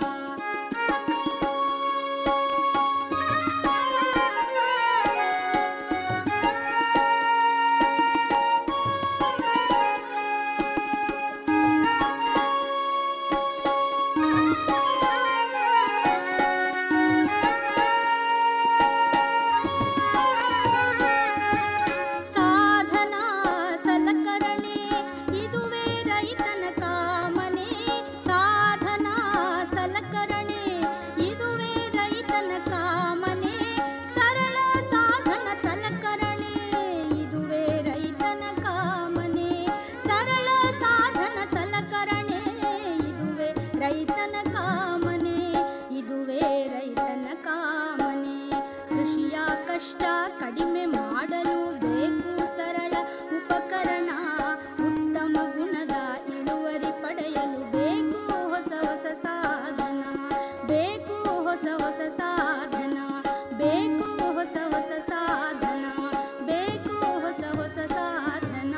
ಸಾಧನ ಸಲಕರಣೆ ಇದುವೇ ರೈತನ ಕಾಮನೆ ಸಾಧನ ಸಲಕರಣೆ ಇದುವೇ ರೈತನ ಕಾಮನೆ ಸರಳ ಸಾಧನ ಸಲಕರಣೆ ಇದುವೇ ರೈತನ ಕಾಮನೆ ಸರಳ ಸಾಧನ ಸಲಕರಣೆ ಇದುವೇ ರೈತನ ಕಾಮನೆ ಇದುವೇ ರೈತನ ಕಾಮನೆ ಕೃಷಿಯ ಕಷ್ಟ ಕಡಿಮೆ ಮಾಡಲು ಬೇಕು ಸರಳ ಉಪಕರಣ ಉತ್ತಮ ಗುಣದ ಇಳುವರಿ ಪಡೆಯಲು ಬೇಕು ಹೊಸ ಹೊಸ ಸಾಧನ ಬೇಕು ಹೊಸ ಹೊಸ ಸಾಧನ ಬೇಕು ಹೊಸ ಹೊಸ ಸಾಧನ ಬೇಕು ಹೊಸ ಹೊಸ ಸಾಧನ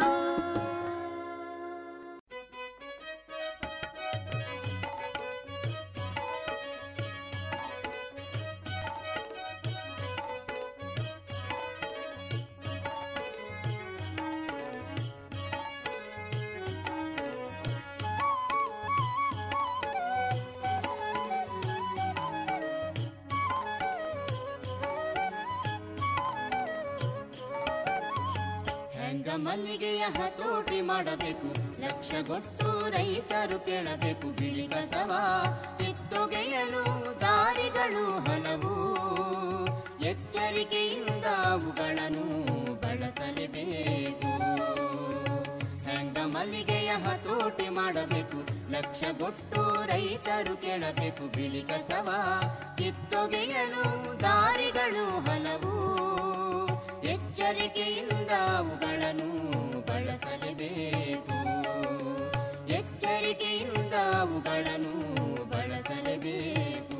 ಹೆಂಗ ಮಲ್ಲಿಗೆಯ ಹತೋಟಿ ಮಾಡಬೇಕು ಲಕ್ಷಗೊಟ್ಟು ರೈತರು ಕೇಳಬೇಕು ಬಿಳಿ ಕಸವ ಕಿತ್ತೊಗೆಯಲು ದಾರಿಗಳು ಹಲವು ಎಚ್ಚರಿಕೆಯಿಂದ ಅವುಗಳನ್ನು ಬಳಸಲೇಬೇಕು ಹೆಂಗ ಮಲ್ಲಿಗೆಯ ಹತೋಟಿ ಮಾಡಬೇಕು ಲಕ್ಷಗೊಟ್ಟು ರೈತರು ಕೇಳಬೇಕು ಬಿಳಿ ಕಸವ ಕಿತ್ತೊಗೆಯಲು ದಾರಿಗಳು ಹಲವು ಎಚ್ಚರಿಕೆಯಿಂದ ಅವುಗಳನ್ನು ಬಳಸಲೇಬೇಕು ಎಚ್ಚರಿಕೆಯಿಂದ ಅವುಗಳನ್ನು ಬಳಸಲೇಬೇಕು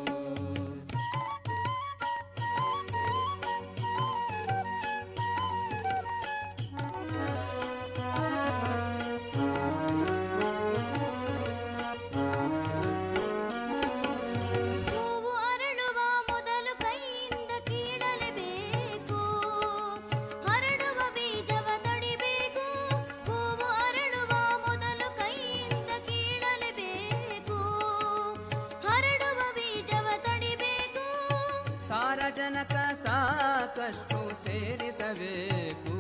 ಹೂವು ಅರಳುವ ಮೊದಲು ಕೈಯಿಂದ ಕೀಳಲೇಬೇಕು ಹರಡುವ ಬೀಜವ ತಡಿಬೇಕು ಹೂವು ಅರಳುವ ಮೊದಲು ಕೈಯಿಂದ ಕೀಳಲೇಬೇಕು ಹರಡುವ ಬೀಜವ ತಡಿಬೇಕು ಸಾರಜನಕ ಸಾಕಷ್ಟು ಸೇರಿಸಬೇಕು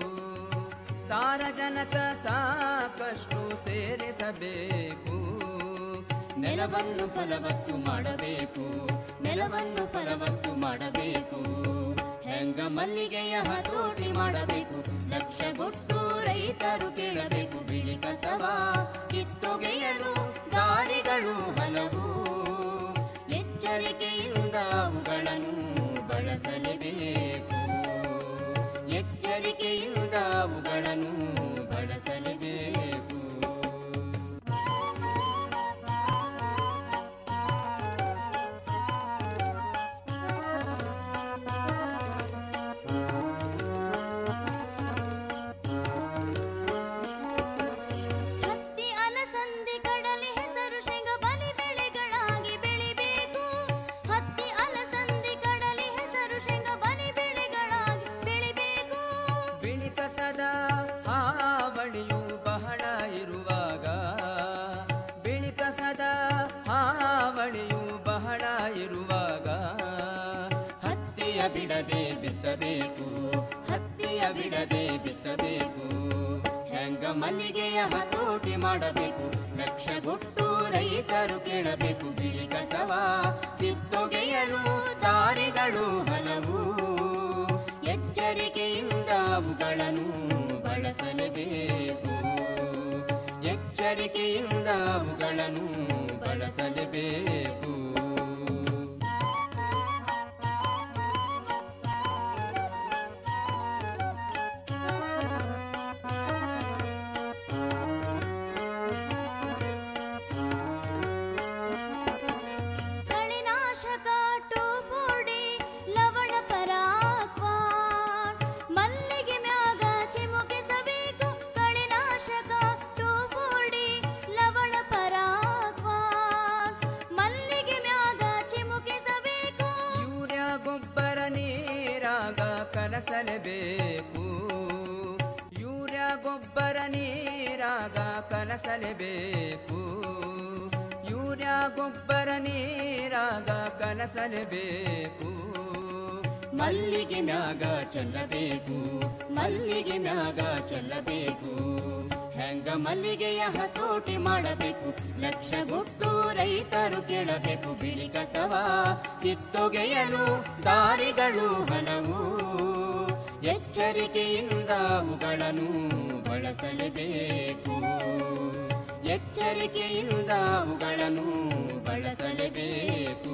ಸಾರಜನಕ ಸಾಕಷ್ಟು ಸೇರಿಸಬೇಕು ನೆಲವನ್ನು ಫಲವತ್ತು ಮಾಡಬೇಕು ನೆಲವನ್ನು ಫಲವತ್ತು ಮಾಡಬೇಕು ಹೆಂಗ ಮಲ್ಲಿಗೆಯ ಹತೋಟಿ ಮಾಡಬೇಕು ಲಕ್ಷಗೊಟ್ಟು ರೈತರು ಕೇಳಬೇಕು ಬಿಳಿ ಕಸವ ಕಿತ್ತೊಗೆಯಲು ದಾರಿಗಳು ಹಲವು ಎಚ್ಚರಿಕೆಯಿಂದ ಅವುಗಳನ್ನು ಬಳಸಲೇಬೇಕು ಎಚ್ಚರಿಕೆಯಿಂದ ಅವುಗಳನ್ನು ಬಳಸಲೇಬೇಕು ಬಿಡದೆ ಬಿತ್ತಬೇಕು ಹತ್ತಿಯ ಬಿಡದೆ ಬಿತ್ತಬೇಕು ಹೆಂಗ ಮಲ್ಲಿಗೆಯ ಹತೋಟಿ ಮಾಡಬೇಕು ಲಕ್ಷಗೊಟ್ಟು ರೈತರು ಕೇಳಬೇಕು ಬಿಳಿ ಕಸವ ಕಿತ್ತೊಗೆಯಲು ದಾರಿಗಳು ಹಲವು ಎಚ್ಚರಿಕೆಯಿಂದ ಅವುಗಳನ್ನು ಬಳಸಲೇಬೇಕು ಎಚ್ಚರಿಕೆಯಿಂದ ಅವುಗಳನ್ನು ಬಳಸಲೇಬೇಕು ಕಳೆನಾಶಕ ಟೋಫೋಡಿ ಲವಣ ಪರಾಕ್ವಾನ್ ಮಲ್ಲಿಗೆ ಮ್ಯಾಗ ಚಿಮುಕಿಸಬೇಕು ಕಳೆನಾಶಕ ಟೋಫೋಡಿ ಲವಣ ಪರಾಕ್ವಾನ್ ಮಲ್ಲಿಗೆ ಮ್ಯಾಗ ಚಿಮುಕಿಸಬೇಕು ಯೂರಿಯಾ ಗೊಬ್ಬರ ನೀರಾಗ ಕಲಸಲೇಬೇಕು ಯೂರಿಯಾ ಗೊಬ್ಬರ ನೀರಾಗ ಕಲಸಲೇಬೇಕು ಯೂರಿಯಾ ಗೊಬ್ಬರ ನೀರಾಗ ಕಲಸಲೇಬೇಕು ಮಲ್ಲಿಗೆ ಮ್ಯಾಗ ಚೆಲ್ಲಬೇಕು ಮಲ್ಲಿಗೆ ಮ್ಯಾಗ ಚೆಲ್ಲಬೇಕು ಹೆಂಗ ಮಲ್ಲಿಗೆಯ ಹತೋಟಿ ಮಾಡಬೇಕು ಲಕ್ಷಗೊಟ್ಟು ರೈತರು ಕೇಳಬೇಕು ಬಿಳಿ ಕಸವ ಕಿತ್ತೊಗೆಯಲು ದಾರಿಗಳು ಹಲವು ಎಚ್ಚರಿಕೆಯಿಂದ ಅವುಗಳನ್ನು ಬಳಸಲೇಬೇಕು ಎಚ್ಚರಿಕೆಯಿಂದ ಅವುಗಳನ್ನು ಬಳಸಲೇಬೇಕು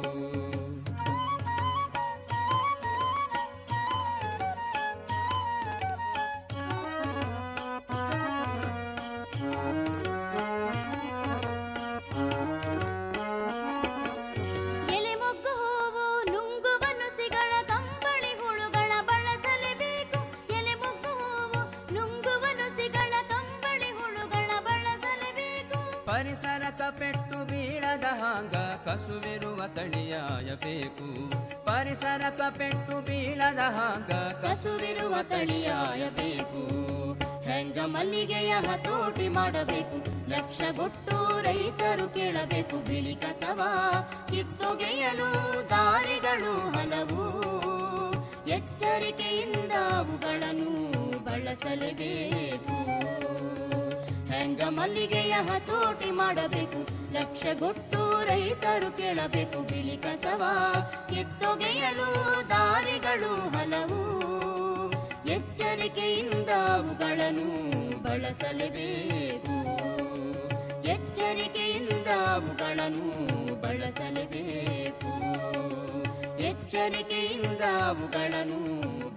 ಎಲೆ ಮೊಗ್ಗು ಹೂವು ನುಂಗುವ ನುಸಿಗಳ ಕಂಬಳಿ ಹುಳುಗಳ ಬಳಸಲೇಬೇಕು ಎಲೆ ಮೊಗ್ಗು ಹೂವು ನುಂಗುವ ನುಸಿಗಳ ಕಂಬಳಿ ಹುಳುಗಳ ಬಳಸಲೇಬೇಕು ಪರಿಸರಕ ಪೆಟ್ಟು ಬೀಳದ ಹಾಂಗ ಕಸುವಿರುವ ತಳಿಯಾಯಬೇಕು ಪರಿಸರಕ ಪೆಟ್ಟು ಬೀಳದ ಹಾಂಗ ಕಸುವಿರುವ ತಳಿಯಾಯಬೇಕು ಹೆಂಗ ಮಲ್ಲಿಗೆಯ ಹತೋಟಿ ಮಾಡಬೇಕು ಲಕ್ಷಗೊಟ್ಟು ರೈತರು ಕೇಳಬೇಕು ಬಿಳಿ ಕಸವ ಕಿತ್ತೊಗೆಯಲು ದಾರಿಗಳು ಹಲವು ಎಚ್ಚರಿಕೆಯಿಂದ ಅವುಗಳನ್ನು ಬಳಸಲೇಬೇಕು ಹೆಂಗ ಮಲ್ಲಿಗೆಯ ಹತೋಟಿ ಮಾಡಬೇಕು ಲಕ್ಷಗೊಟ್ಟು ರೈತರು ಕೇಳಬೇಕು ಬಿಳಿ ಕಸವ ಕಿತ್ತೊಗೆಯಲು ದಾರಿಗಳು ಹಲವು ಎಚ್ಚರಿಕೆಯಿಂದ ಅವುಗಳನ್ನು ಬಳಸಲೇಬೇಕು ಎಚ್ಚರಿಕೆಯಿಂದ ಅವುಗಳನ್ನು ಬಳಸಲೇಬೇಕು ಎಚ್ಚರಿಕೆಯಿಂದ ಅವುಗಳನ್ನು